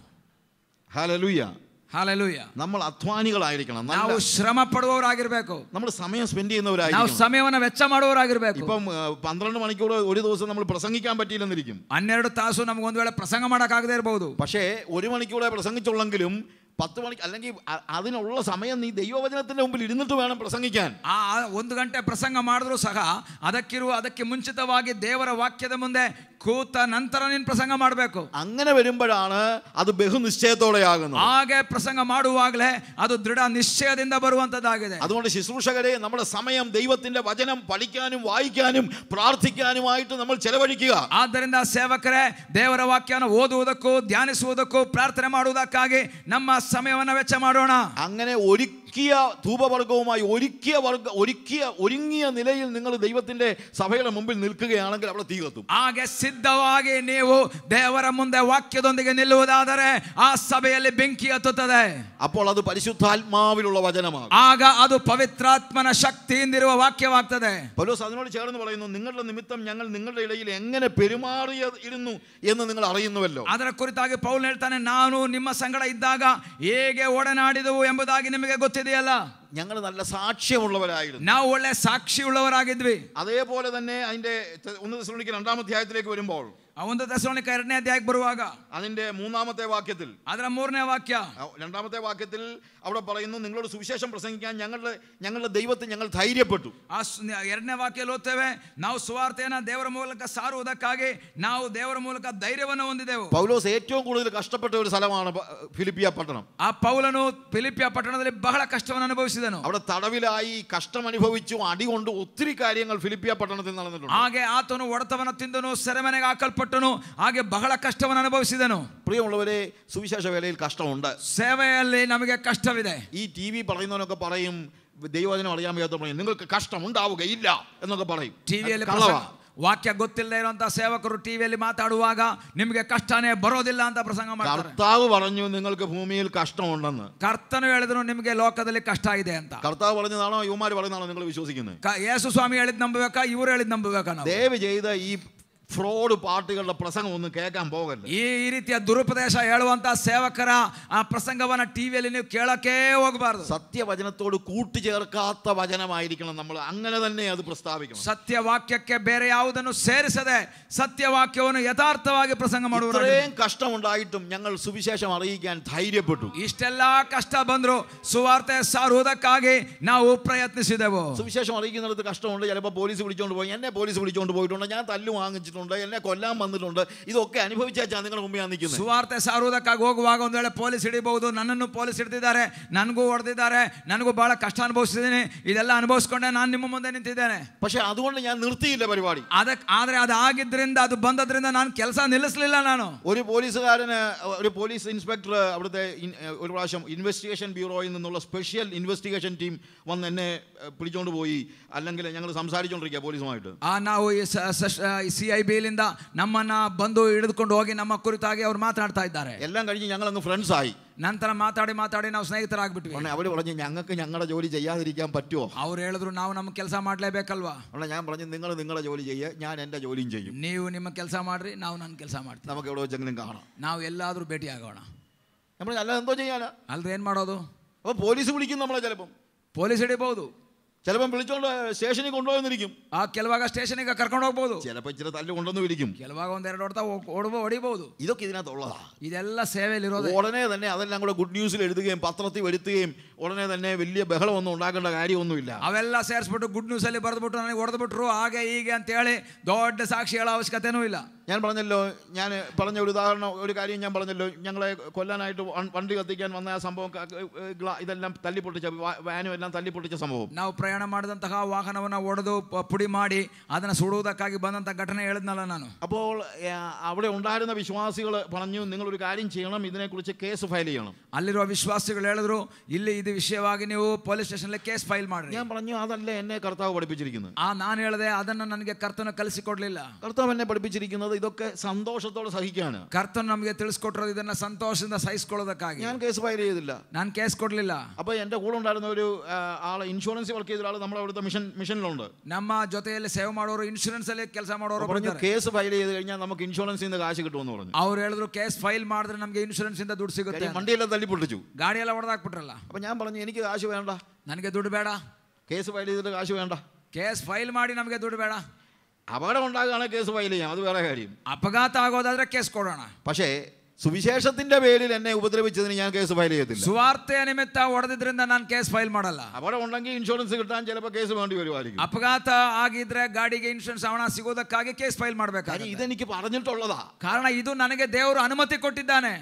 ഹലലുയ്യ ಹಾಲೆಲೂಯ നമ്മൾ അധ്വാനികളായിരിക്കണം ನಾವು നല്ല ಶ್ರಮ ಪಡುವವರಾಗಿರ್ಬೇಕು നമ്മൾ സമയം സ്പെൻഡ് ನಾವು ചെയ്യുന്നവരായിരിക്കണം ಸಮಯವನ್ನ ವೆಚ್ಚ ಮಾಡುವವರಾಗಿರ್ಬೇಕು ഇപ്പം ആ, പന്ത്രണ്ട് മണിക്കൂർ ഒരു ദിവസം നമ്മൾ പ്രസംഗിക്കാൻ പറ്റിയില്ലെന്നിരിക്കും ಹನ್ನೆರಡು ತಾಸು ನಮ್ಗೆ ಒಂದ್ ವೇಳೆ ಪ್ರಸಂಗ ಮಾಡಕ್ಕಾಗದೇ ಇರಬಹುದು പക്ഷേ ഒരു മണിക്കൂറെ പ്രസംഗിച്ചുള്ളെങ്കിലും പത്ത് മണിക്ക് അല്ലെങ്കിൽ അ- അതിനുള്ള സമയം നീ ദൈവവചനത്തിന്റെ മുമ്പിൽ ഇരുന്നിട്ട് വേണം പ്രസംഗിക്കാൻ ಆ ಆ ಒಂದು ಗಂಟೆ ಪ್ರಸಂಗ ಮಾಡಿದ್ರು ಸಹ ಅದಕ್ಕಿರುವ ಅದಕ್ಕೆ ಮುಂಚಿತವಾಗಿ ದೇವರ ವಾಕ್ಯದ ಮುಂದೆ ಕೂತ ನಂತರ ನೀನು ಪ್ರಸಂಗ ಮಾಡಬೇಕು അങ്ങനെ വരുമ്പോഴാണ് അത് ബഹുനിശ്ചയത്തോടെയാകുന്നത് ಹಾಗೆ ಪ್ರಸಂಗ ಮಾಡುವಾಗಲೇ ಅದು ದೃಢ ನಿಶ್ಚಯದಿಂದ ಬರುವಂತದ್ದಾಗಿದೆ അതുകൊണ്ട് ശുശ്രൂഷകരെ നമ്മുടെ സമയം ദൈവത്തിന്റെ വചനം പഠിക്കാനും വായിക്കാനും പ്രാർത്ഥിക്കാനുമായിട്ട് നമ്മൾ ചെലവഴിക്കുക ಆದ್ದರಿಂದ ಸೇವಕರೇ ದೇವರ ವಾಕ್ಯನ ಓದುವುದಕ್ಕೂ ಧ್ಯಾನಿಸುವುದಕ್ಕೂ ಪ್ರಾರ್ಥನೆ ಮಾಡುವುದಕ್ಕಾಗಿ ನಮ್ಮ ಸಮಯವನ್ನು ವೆಚ್ಚ ಮಾಡೋಣ അങ്ങനെ ഒരുക്കിയ ധൂപവർഗവുമായി ഒരുക്കിയ വർഗ ഒരുക്കിയ ഒരുങ്ങിയ നിലയിൽ നിങ്ങൾ ദൈവത്തിന്റെ സഭയുടെ മുമ്പിൽ നിൽക്കുകയാണെങ്കിൽ അവിടെ തീ കത്തും ಹಾಗೆ ಸಿದ್ಧವಾಗಿ ನೀವು ದೇವರ ಮುಂದೆ ವಾಕ್ಯದೊಂದಿಗೆ ನಿಲ್ಲುವುದಾದರೆ ಆ ಸಭೆಯಲ್ಲಿ ಬೆಂಕಿ ಹತ್ತುತ್ತದೆ അപ്പോൾ അത് പരിശുദ്ധാത്മാവിലുള്ള വചനമാകും ಆಗ ಅದು ಪವಿತ್ರಾತ್ಮನ ಶಕ್ತಿಯಿಂದಿರುವ ವಾಕ್ಯವಾಗ್ತದೆ പൗലോസ് അതിനോട് ചേർന്ന് പറയുന്നു നിങ്ങളുടെ നിമിത്തം ഞങ്ങൾ നിങ്ങളുടെ ഇടയിൽ എങ്ങനെ പെരുമാറിയിരുന്നു എന്ന് നിങ്ങൾ അറിയുന്നുവല്ലോ ಅದರ ಕುರಿತಾಗಿ ಪೌಲ್ ಹೇಳ್ತಾನೆ ನಾನು ನಿಮ್ಮ ಸಂಗಡ ಇದ್ದಾಗ ಹೇಗೆ ಒಡನಾಡಿದವು ಎಂಬುದಾಗಿ ನಿಮಗೆ ಗೊತ್ತಿದೆಯಲ್ಲ ഞങ്ങൾ നല്ല സാക്ഷ്യമുള്ളവരായിരുന്നു ನಾವು ಒಳ್ಳೆ ಸಾಕ್ಷಿಯುಳ್ಳವರಾಗಿದ್ವಿ അതേപോലെ തന്നെ അതിന്റെ ത- ഒന്ന് ദശലോണിക്ക് രണ്ടാം അധ്യായത്തിലേക്ക് വരുമ്പോൾ ಆ ಒಂದು ದಶೋಣಿಕ ಎರಡನೇ ಅಧ್ಯಾಯಕ್ಕೆ ಬರುವಾಗ അതിന്റെ മൂന്നാമത്തെ വാക്യത്തിൽ ಅದರ ಮೂರನೇ ವಾಕ್ಯ ആ, രണ്ടാമത്തെ വാക്യത്തിൽ അവിടെ പറയുന്നു നിങ്ങളോട് സുവിശേഷം പ്രസംഗിക്കാൻ ഞങ്ങളുടെ ഞങ്ങളുടെ ദൈവത്തെ ഞങ്ങൾ ധൈര്യപ്പെട്ടു ಆ ಸ್- ಎರಡನೇ ವಾಕ್ಯಲ್ಲಿ ಓದ್ತೇವೆ ನಾವು ಸುವಾರ್ತೆಯನ್ನ ದೇವರ ಮೂಲಕ ಸಾರುವುದಕ್ಕಾಗಿ ನಾವು ದೇವರ ಮೂಲಕ ಧೈರ್ಯವನ್ನು ಹೊಂದಿದೆವು പൗലോസ് ഏറ്റവും കൂടുതൽ കഷ്ടപ്പെട്ട ഒരു സ്ഥലമാണ് പ- ഫിലിപ്പിയ പട്ടണം ಆ ಪೌಲನು ಫಿಲಿಪಿಯ ಪಟ್ಟಣದಲ್ಲಿ ಬಹಳ ಕಷ್ಟವನ್ನು ಅನುಭವಿಸಿದನು അവിടെ തടവിലായി കഷ്ടം അനുഭവിച്ചു അടികൊണ്ട് ഒത്തിരി കാര്യങ്ങൾ ഫിലിപ്പിയ പട്ടണത്തിൽ നടന്നിട്ടുണ്ട് ಹಾಗೆ ಆತನು ಒಡೆತವನ್ನು ತಿಂದನು ಸೆರೆಮನೆಗೆ ಹಾಕಲ್ಪಟ್ಟನು ಹಾಗೆ ಬಹಳ ಕಷ್ಟವನ್ನು ಅನುಭವಿಸಿದನು പ്രിയമുള്ളവരെ സുവിശേഷ വേലയിൽ കഷ്ടമുണ്ട് ಸೇವೆಯಲ್ಲಿ ನಮಗೆ ಕಷ್ಟವಿದೆ ഈ ടി വി പറയുന്നവനൊക്കെ പറയും ദൈവവചനം അറിയാൻ വയ്യാത്ത പറയും നിങ്ങൾക്ക് കഷ്ടം ഉണ്ടാവുകയില്ല എന്നൊക്കെ പറയും ಟಿವಿಯಲ್ಲಿ അത് കളവാ ವಾಕ್ಯ ಗೊತ್ತಿಲ್ಲದೆ ಇರುವಂತಹ ಸೇವಕರು ಟಿವಿಯಲ್ಲಿ ಮಾತಾಡುವಾಗ ನಿಮಗೆ ಕಷ್ಟನೇ ಬರೋದಿಲ್ಲ ಅಂತ ಪ್ರಸಂಗ ಮಾಡ್ತಾರೆ കർത്താവ് പറഞ്ഞു നിങ്ങൾക്ക് ഭൂമിയിൽ കഷ്ടമുണ്ടെന്ന് ಕರ್ತನು ಹೇಳಿದ್ರು ನಿಮಗೆ ಲೋಕದಲ್ಲಿ ಕಷ್ಟ ಇದೆ ಅಂತ കർത്താവ് പറഞ്ഞതാണോ യുവമാര് പറയുന്നതാണോ നിങ്ങൾ വിശ്വസിക്കുന്നത് ಕ- ಯೇಸು ಸ್ವಾಮಿ ಹೇಳಿದ್ ನಂಬಬೇಕಾ ಇವ್ರು ಹೇಳಿದ್ ನಂಬಬೇಕಾ ನಾವು ദയവ് ചെയ്ത് ഈ ഫ്രോഡ് പാർട്ടികളുടെ പ്രസംഗം ഒന്നും കേൾക്കാൻ പോകരുത് ಈ ಈ ರೀತಿಯ ದುರುಪದೇಶ ಹೇಳುವಂತ ಸೇವಕರ ಆ ಪ್ರಸಂಗವನ್ನ ಟಿವಿಯಲ್ಲಿ ನೀವು ಕೇಳಕ್ಕೆ ಹೋಗಬಾರ್ದು സത്യവചനത്തോട് കൂട്ടിച്ചേർക്കാത്ത വചനമായിരിക്കണം നമ്മൾ അങ്ങനെ തന്നെ അത് പ്രസ്താവിക്കണം ಸತ್ಯವಾಕ್ಯಕ್ಕೆ ಬೇರೆ ಯಾವುದನ್ನು ಸೇರಿಸದೆ ಸತ್ಯವಾಕ್ಯವನ್ನು ಯಥಾರ್ಥವಾಗಿ ಪ್ರಸಂಗ ಮಾಡುವ ഇത്രയും കഷ്ടമുണ്ടായിട്ടും ഞങ്ങൾ സുവിശേഷം അറിയിക്കാൻ ധൈര്യപ്പെട്ടു ಇಷ್ಟೆಲ್ಲ ಕಷ್ಟ ಬಂದ್ರು ಸುವಾರ್ತೆ ಸಾರುವುದಕ್ಕಾಗಿ ನಾವು ಪ್ರಯತ್ನಿಸಿದೆವು സുവിശേഷം അറിയിക്കുന്നിടത്ത് കഷ്ടമുണ്ട് ചിലപ്പോൾ പോലീസ് വിളിച്ചുകൊണ്ട് പോയി എന്നെ പോലീസ് വിളിച്ചുകൊണ്ട് പോയിട്ടുണ്ട് ഞാൻ തല്ലു വാങ്ങിച്ചിട്ടുണ്ട് വന്നിട്ടുണ്ട് എന്നെ കൊല്ലാൻ വന്നിട്ടുണ്ട് ഇതൊക്കെ അനുഭവിച്ചാച്ചാ നിങ്ങളുടെ മുമ്പ് ഞാൻ നിൽക്കുന്നത് ಸುವಾರ್ತೆ ಸಾರುವುದಕ್ಕಾಗಿ ಹೋಗುವಾಗ ಒಂದು ವೇಳೆ ಪೊಲೀಸ್ ಹಿಡಿಬಹುದು ನನ್ನನ್ನು ಪೊಲೀಸ್ ಹಿಡಿದಿದ್ದಾರೆ ನನಗೂ ಹೊಡೆದಿದ್ದಾರೆ ನನಗೂ ಬಹಳ ಕಷ್ಟ ಅನುಭವಿಸಿದ್ದೀನಿ ಇದೆಲ್ಲ ಅನುಭವಿಸ್ಕೊಂಡೆ ನಾನು ನಿಮ್ಮ ಮುಂದೆ ನಿಂತಿದ್ದೇನೆ പക്ഷെ അതുകൊണ്ട് ഞാൻ നിർത്തിയില്ല പരിപാടി ಅದಕ್ಕೆ ಆದರೆ ಅದು ಆಗಿದ್ರಿಂದ ಅದು ಬಂದದ್ರಿಂದ ನಾನು ಕೆಲಸ ನಿಲ್ಲಿಸಲಿಲ್ಲ ನಾನು ഒരു പോലീസുകാരന് ഒരു പോലീസ് ഇൻസ്പെക്ടർ അവിടുത്തെ ഇൻ- ഒരു പ്രാവശ്യം ഇൻവെസ്റ്റിഗേഷൻ ബ്യൂറോയിൽ നിന്നുള്ള സ്പെഷ്യൽ ഇൻവെസ്റ്റിഗേഷൻ ടീം വന്ന് എന്നെ ഏഹ്, പിടിച്ചോണ്ട് പോയി അല്ലെങ്കിൽ ഞങ്ങൾ സംസാരിച്ചുകൊണ്ടിരിക്കുക പോലീസുമായിട്ട് ಆ ನಾವು ಈ ಸಿ ಐ ಬಿಲಿಂದ ನಮ್ಮನ್ನ ಬಂದು ಹಿಡಿದುಕೊಂಡು ಹೋಗಿ ನಮ್ಮ ಕುರಿತಾಗಿ ಅವ್ರು ಮಾತನಾಡ್ತಾ ಇದ್ದಾರೆ എല്ലാം കഴിഞ്ഞ് ഞങ്ങൾ അങ്ങ് ഫ്രണ്ട്സ് ആയി ನಂತರ ಮಾತಾಡಿ ಮಾತಾಡಿ ನಾವು ಸ್ನೇಹಿತರಾಗ್ಬಿಟ್ವಿ ഉടനെ അവർ പറഞ്ഞു ഞങ്ങൾക്ക് ഞങ്ങളുടെ ജോലി ചെയ്യാതിരിക്കാൻ പറ്റുമോ ಅವ್ರು ಹೇಳಿದ್ರು ನಾವು ನಮ್ಮ ಕೆಲಸ ಮಾಡ್ಲೇಬೇಕಲ್ವಾ ഉടനെ ഞാൻ പറഞ്ഞു നിങ്ങൾ നിങ്ങളുടെ ജോലി ചെയ്യുക ഞാൻ എൻ്റെ ജോലിയും ചെയ്യും ನೀವು ನಿಮ್ಮ ಕೆಲಸ ಮಾಡ್ರಿ ನಾವು ನನ್ನ ಕೆಲಸ ಮಾಡ್ತೀವಿ നമുക്ക് എവിടെ വെച്ചെങ്കിലും കാണാം ನಾವು ಎಲ್ಲಾದ್ರೂ ಭೇಟಿ ಆಗೋಣ നമ്മൾ അല്ലാതെ എന്തോ ചെയ്യാനാ ಅಲ್ರಿ ಏನ್ ಮಾಡೋದು അപ്പോൾ പോലീസ് വിളിക്കും നമ്മളെ ചിലപ്പം ಪೊಲೀಸ್ ಹಿಡಿಬಹುದು ചിലപ്പം വിളിച്ചോണ്ട് സ്റ്റേഷനിൽ കൊണ്ടുപോകുന്നിരിക്കും ಆ ಕೆಲವಾಗ ಸ್ಟೇಷನ್ಗೆ ಕರ್ಕೊಂಡು ಹೋಗ್ಬೋದು ചിലപ്പോൾ ഇച്ചിരി തല്ല് കൊണ്ടുവന്ന് വിളിക്കും ಕೆಲವಾಗ ಒಂದೆರಡು ಹೊಡ್ತಾ ಓಡ್ಬೋ ಹೊಡಿಬಹುದು ഇതൊക്കെ ഇതിനകത്തുള്ളതാ ಇದೆಲ್ಲ ಸೇವೆಯಲ್ಲಿ ಇರೋದು ഉടനെ തന്നെ അതെല്ലാം കൂടെ ഗുഡ് ന്യൂസിൽ എഴുതുകയും പത്രത്തിൽ വരുത്തുകയും ഉടനെ തന്നെ വലിയ ബഹളമൊന്നും ഉണ്ടാക്കേണ്ട കാര്യമൊന്നുമില്ല ಅವೆಲ್ಲ ಸೇರಿಸ್ಬಿಟ್ಟು ಗುಡ್ ನ್ಯೂಸ್ ಅಲ್ಲಿ ಬರೆದ್ಬಿಟ್ಟು ನನಗೆ ಹೊಡೆದ್ಬಿಟ್ರು ಹಾಗೆ ಹೀಗೆ ಅಂತ ಹೇಳಿ ದೊಡ್ಡ ಸಾಕ್ಷಿಗಳ ಅವಶ್ಯಕತೆನೂ ಇಲ್ಲ ഞാൻ പറഞ്ഞല്ലോ ഞാൻ പറഞ്ഞ ഒരു ഉദാഹരണം ഒരു കാര്യം ഞാൻ പറഞ്ഞല്ലോ ഞങ്ങളെ കൊല്ലാനായിട്ട് വൺ- വണ്ടി കത്തിക്കാൻ വന്ന ആ സംഭവം ക- ക- ഗ്ലാ- ഇതെല്ലാം തല്ലിപ്പൊട്ടിച്ച വാ- വാനും എല്ലാം തല്ലിപ്പൊട്ടിച്ച സംഭവം ನಾವು ಪ್ರಯಾಣ ಮಾಡಿದಂತಹ ವಾಹನವನ್ನು ಒಡೆದು ಪ- ಪುಡಿ ಮಾಡಿ ಅದನ್ನು ಸುಡುವುದಕ್ಕಾಗಿ ಬಂದಂಥ ಘಟನೆ ಹೇಳಿದ್ನಲ್ಲ ನಾನು അപ്പോൾ ആ, അവിടെ ഉണ്ടായിരുന്ന വിശ്വാസികൾ പറഞ്ഞു നിങ്ങളൊരു കാര്യം ചെയ്യണം ഇതിനെക്കുറിച്ച് കേസ് ഫയൽ ചെയ്യണം ಅಲ್ಲಿರುವ ವಿಶ್ವಾಸಿಗಳು ಹೇಳಿದ್ರು ಇಲ್ಲಿ ಇದು ವಿಷಯವಾಗಿ ನೀವು ಪೊಲೀಸ್ ಸ್ಟೇಷನ್ಲಿ ಕೇಸ್ ಫೈಲ್ ಮಾಡ್ರಿ ഞാൻ പറഞ്ഞു അതല്ല എന്നെ കർത്താവ് പഠിപ്പിച്ചിരിക്കുന്നത് ಆ ನಾನು ಹೇಳಿದೆ ಅದನ್ನು ನನಗೆ ಕರ್ತನ ಕಲಿಸಿಕೊಡ್ಲಿಲ್ಲ കർത്താവ് എന്നെ പഠിപ്പിച്ചിരിക്കുന്നത് ഇതൊക്കെ സന്തോഷത്തോടെ സഹിക്കാണ് ಕರ್ತನು ನಮಗೆ ತಿಳಿಸ್ಕೊಟ್ಟಿರೋದು ಇದನ್ನ ಸಂತೋಷದಿಂದ ಸಹಿಸ್ಕೊಳ್ಳೋದಕ್ಕಾಗಿ ഞാൻ കേസ് ഫയൽ ചെയ്തില്ല ನಾನು ಕೇಸ್ ಕೊಡ್ಲಿಲ್ಲ അപ്പോൾ എൻ്റെ കൂടെ ഉണ്ടായിരുന്ന ഒരു ആ, ആള് ഇൻഷുറൻസ് വർക്ക് ചെയ്ത ഒരാൾ നമ്മുടെ അവിടുത്തെ മിഷൻ മിഷനിലുണ്ട് ನಮ್ಮ ಜೊತೆಯಲ್ಲಿ ಸೇವೆ ಮಾಡೋರು ಇನ್ಶೂರೆನ್ಸ್ ಅಲ್ಲಿ ಕೆಲಸ ಮಾಡೋರು അപ്പോൾ പറഞ്ഞു കേസ് ഫയൽ ചെയ്ത് കഴിഞ്ഞാൽ നമുക്ക് ഇൻഷുറൻസിൽ നിന്ന് കാശ് കിട്ടുമെന്ന് പറഞ്ഞു ಅವ್ರು ಹೇಳಿದ್ರು ಕೇಸ್ ಫೈಲ್ ಮಾಡಿದ್ರೆ ನಮಗೆ ಇನ್ಶೂರೆನ್ಸ್ ಇಂದ ದುಡ್ಡು ಸಿಗುತ್ತೆ കാര്യം വണ്ടിയെല്ലാം തല്ലിപ്പൊട്ടിച്ചു ಗಾಡಿ ಎಲ್ಲ ಹೊಡೆದಾಕ್ಬಿಟ್ರಲ್ಲ അപ്പോൾ ഞാൻ പറഞ്ഞു എനിക്ക് കാശ് വേണ്ട ನನಗೆ ದುಡ್ಡು ಬೇಡ കേസ് ഫയൽ ചെയ്തിട്ട് കാശ് വേണ്ട ಕೇಸ್ ಫೈಲ್ ಮಾಡಿ ನಮಗೆ ದುಡ್ಡು ಬೇಡ അപകടം ഉണ്ടാകുകയാണെങ്കിൽ കേസ് ഫയൽ ചെയ്യാം അത് വേറെ കാര്യം ಅಪಘಾತ ಆಗೋದಾದ್ರೆ ಕೇಸ್ ಕೊಡೋಣ പക്ഷേ സുവിശേഷത്തിന്റെ പേരിൽ എന്നെ ഉപദ്രവിച്ചതിന് ഞാൻ കേസ് ഫയൽ ചെയ്യത്തില്ല ಸುವಾರ್ತೆಯ ನಿಮಿತ್ತ ಹೊಡೆದಿದ್ರಿಂದ ನಾನು ಕೇಸ್ ಫೈಲ್ ಮಾಡಲ್ಲ അപകടം ഉണ്ടെങ്കിൽ ഇൻഷുറൻസ് കിട്ടാൻ ചിലപ്പോൾ കേസ് വേണ്ടി വരുമായിരിക്കും ಅಪಘಾತ ಆಗಿದ್ರೆ ಗಾಡಿಗೆ ಇನ್ಶೂರೆನ್ಸ್ ಹಣ ಸಿಗೋದಕ್ಕಾಗಿ ಕೇಸ್ ಫೈಲ್ കാര്യം ಮಾಡಬೇಕಾಗಿ ഇതെനിക്ക് പറഞ്ഞിട്ടുള്ളതാ ಕಾರಣ ಇದು ನನಗೆ ದೇವರು ಅನುಮತಿ ಕೊಟ್ಟಿದ್ದಾನೆ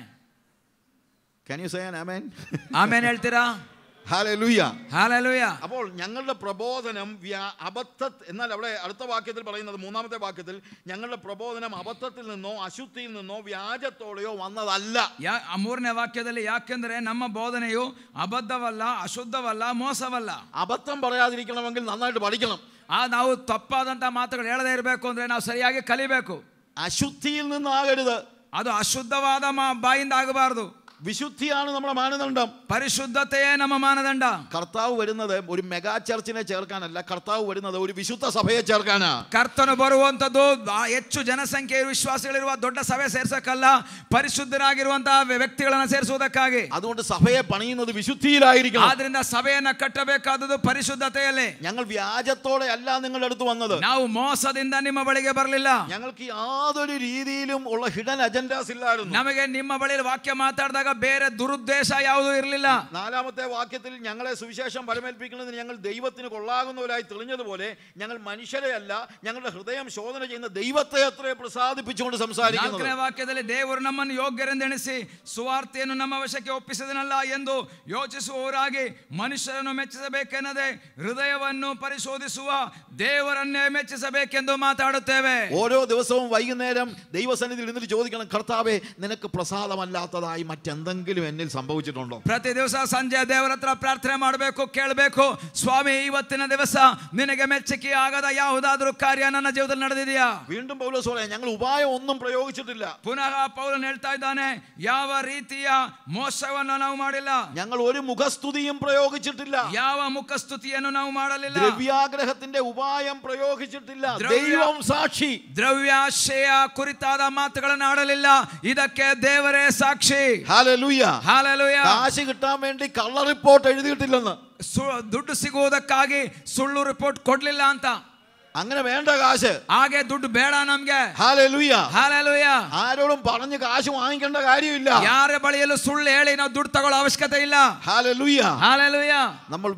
ക്യാൻ യു സേ ആമേൻ ಆಮೇಲೆ ಹೇಳ್ತೀರಾ ഹല്ലേലൂയ ಹಾಲೆಲೂಯ അപ്പോൾ ഞങ്ങളുടെ പ്രബോധനം വ്യാ അബദ്ധ എന്നാൽ അവിടെ അടുത്ത വാക്യത്തിൽ പറയുന്നത് മൂന്നാമത്തെ വാക്യത്തിൽ ഞങ്ങളുടെ പ്രബോധനം അബദ്ധത്തിൽ നിന്നോ അശുദ്ധിയിൽ നിന്നോ വ്യാജത്തോടെയോ വന്നതല്ല ಯಾ ಆ ಮೂರನೇ ವಾಕ್ಯದಲ್ಲಿ ಯಾಕೆಂದ್ರೆ ನಮ್ಮ ಬೋಧನೆಯು ಅಬದ್ಧವಲ್ಲ ಅಶುದ್ಧವಲ್ಲ ಮೋಸವಲ್ಲ അബദ്ധം പറയാതിരിക്കണമെങ്കിൽ നന്നായിട്ട് പഠിക്കണം ಆ ನಾವು ತಪ್ಪಾದಂತ ಮಾತುಗಳು ಹೇಳದೇ ಇರಬೇಕು ಅಂದ್ರೆ ನಾವು ಸರಿಯಾಗಿ ಕಲಿಬೇಕು അശുദ്ധിയിൽ നിന്നാകരുത് ಅದು ಅಶುದ್ಧವಾದ ಮಾ ಬಾಯಿಂದ ಆಗಬಾರದು വിശുദ്ധിയാണ് നമ്മുടെ മാനദണ്ഡം ಪರಿಶುದ್ಧತೆಯೇ ನಮ್ಮ ಮಾನದಂಡ കർത്താവ് വരുന്നത് ഒരു മെഗാ ചർച്ചിനെ ചേർക്കാനല്ല കർത്താവ് വരുന്നത് ഒരു വിശുദ്ധ സഭയെ ചേർക്കാനാ ಕರ್ತನು ಬರುವಂತದ್ದು ಆ ಹೆಚ್ಚು ಜನಸಂಖ್ಯೆ ವಿಶ್ವಾಸಿಗಳಿರುವ ದೊಡ್ಡ ಸಭೆ ಸೇರ್ಸಕ್ಕಲ್ಲ ಪರಿಶುದ್ಧರಾಗಿರುವಂತಹ ವ್ಯಕ್ತಿಗಳನ್ನ ಸೇರಿಸುವುದಕ್ಕಾಗಿ അതുകൊണ്ട് സഭയെ പണിയുന്നത് വിശുദ്ധിയിലായിരിക്കണം ಆದ್ರಿಂದ ಸಭೆಯನ್ನ ಕಟ್ಟಬೇಕಾದದ್ದು ಪರಿಶುದ್ಧತೆಯಲ್ಲಿ ഞങ്ങൾ വ്യാജത്തോടെ അല്ല നിങ്ങളുടെ അടുത്ത് വന്നത് ನಾವು ಮೋಸದಿಂದ ನಿಮ್ಮ ಬಳಿಗೆ ಬರಲಿಲ್ಲ ഞങ്ങൾക്ക് യാതൊരു രീതിയിലും ഉള്ള ഹിഡൻ അജൻഡാസ് ഇല്ലായിരുന്നു ನಮಗೆ ನಿಮ್ಮ ಬಳಿ ವಾಕ್ಯ ಮಾತಾಡಿದಾಗ ಬೇರೆ ದುರುದ್ದೇಶ ಯಾವುದೂ ಇರಲಿಲ್ಲ നാലാമത്തെ വാക്യത്തിൽ ഞങ്ങളെ സുവിശേഷം പരമേൽപ്പിക്കുന്നതിന് ഞങ്ങൾ ദൈവത്തിന് കൊള്ളാകുന്നവരായി തെളിഞ്ഞതുപോലെ ഞങ്ങൾ മനുഷ്യരെ അല്ല ഞങ്ങളുടെ ഹൃദയം ശോധന ചെയ്യുന്ന ദൈവത്തെ അത്രേ പ്രസാദിപ്പിച്ചുകൊണ്ട് സംസാരിക്കുന്നത് ನಾಲ್ಕನೇ ವಾಕ್ಯದಲ್ಲಿ ದೇವರು ನಮ್ಮನ್ನು ಯೋಗ್ಯರೆಂದೆಣಿಸಿ ಸುವಾರ್ತೆಯನ್ನು ನಮ್ಮ ವಶಕ್ಕೆ ಒಪ್ಪಿಸಿದನಲ್ಲ ಎಂದು ಯೋಚಿಸುವವರಾಗಿ ಮನುಷ್ಯರನ್ನು ಮೆಚ್ಚಿಸಬೇಕೆನ್ನದೆ ಹೃದಯವನ್ನು ಪರಿಶೋಧಿಸುವ ದೇವರನ್ನೇ ಮೆಚ್ಚಿಸಬೇಕೆಂದು ಮಾತಾಡುತ್ತೇವೆ ഓരോ ദിവസവും വൈകുന്നേരം ദൈവസന്നിധിയിൽ ഇരുന്നിട്ട് ചോദിക്കണം കർത്താവെ നിനക്ക് പ്രസാദമല്ലാത്തതായി മറ്റെന്തെങ്കിലും എന്നിൽ സംഭവിച്ചിട്ടുണ്ടോ ಪ್ರತಿ ದಿವಸ ಸಂಜೆ ದೇವರ ಹತ್ರ ಪ್ರಾರ್ಥನೆ ಮಾಡಬೇಕು ಕೇಳಬೇಕು ಸ್ವಾಮಿ ಇವತ್ತಿನ ದಿವಸ ನಿನಗೆ ಮೆಚ್ಚುಗೆ ಆಗದ ಯಾವುದಾದ್ರೂ ಕಾರ್ಯ ನನ್ನ ಜೀವನದಲ್ಲಿ ನಡೆದಿದೆಯಾ വീണ്ടും പൗലോസ് പറയാം ഞങ്ങൾ ഉപായം ഒന്നും പ്രയോഗിച്ചിട്ടില്ല ಪುನಃ ಪೌಲನ್ ಹೇಳ್ತಾ ಇದ್ದಾನೆ ಯಾವ ರೀತಿಯ ಮೋಸವನ್ನು ನಾವು ಮಾಡಿಲ್ಲ ഞങ്ങൾ ഒരു മുഖസ്തുതിയും പ്രയോഗിച്ചിട്ടില്ല ಯಾವ ಮುಖಸ್ತುತಿಯನ್ನು ನಾವು ಮಾಡಲಿಲ್ಲ ദ്രവ്യാഗ്രഹത്തിന്റെ ഉപായം പ്രയോഗിച്ചിട്ടില്ല ദ്രവ്യ- ദൈവം സാക്ഷി ದ್ರವ್ಯಾಶಯ ಕುರಿತಾದ ಮಾತುಗಳನ್ನು ಆಡಲಿಲ್ಲ ಇದಕ್ಕೆ ದೇವರೇ ಸಾಕ್ಷಿ ഹാലലൂയ ಹಾಲೆಲೂಯ കാശ് കിട്ടാൻ വേണ്ടി കള്ള റിപ്പോർട്ട് എഴുതിയിട്ടില്ലെന്ന് ಸು- ದುಡ್ಡು ಸಿಗುವುದಕ್ಕಾಗಿ ಸುಳ್ಳು ರಿಪೋರ್ಟ್ ಕೊಡ್ಲಿಲ್ಲ ಅಂತ അങ്ങനെ വേണ്ട കാശ് ಹಾಗೆ ದುಡ್ಡು ಬೇಡ ನಮ್ಗೆ ഹാലലൂയ ಹಾಲೆಲೂಯ ആരോടും പറഞ്ഞ് കാശ് വാങ്ങിക്കേണ്ട കാര്യമില്ല ಯಾರ ಬಳಿಯಲ್ಲೂ ಸುಳ್ಳು ಹೇಳಿ ನಾವು ದುಡ್ಡು ತಗೊಳ್ಳೋ ಅವಶ್ಯಕತೆ ಇಲ್ಲ ഹാലലൂയ ಹಾಲೆಲೂಯ നമ്മൾ വിശുദ്ധ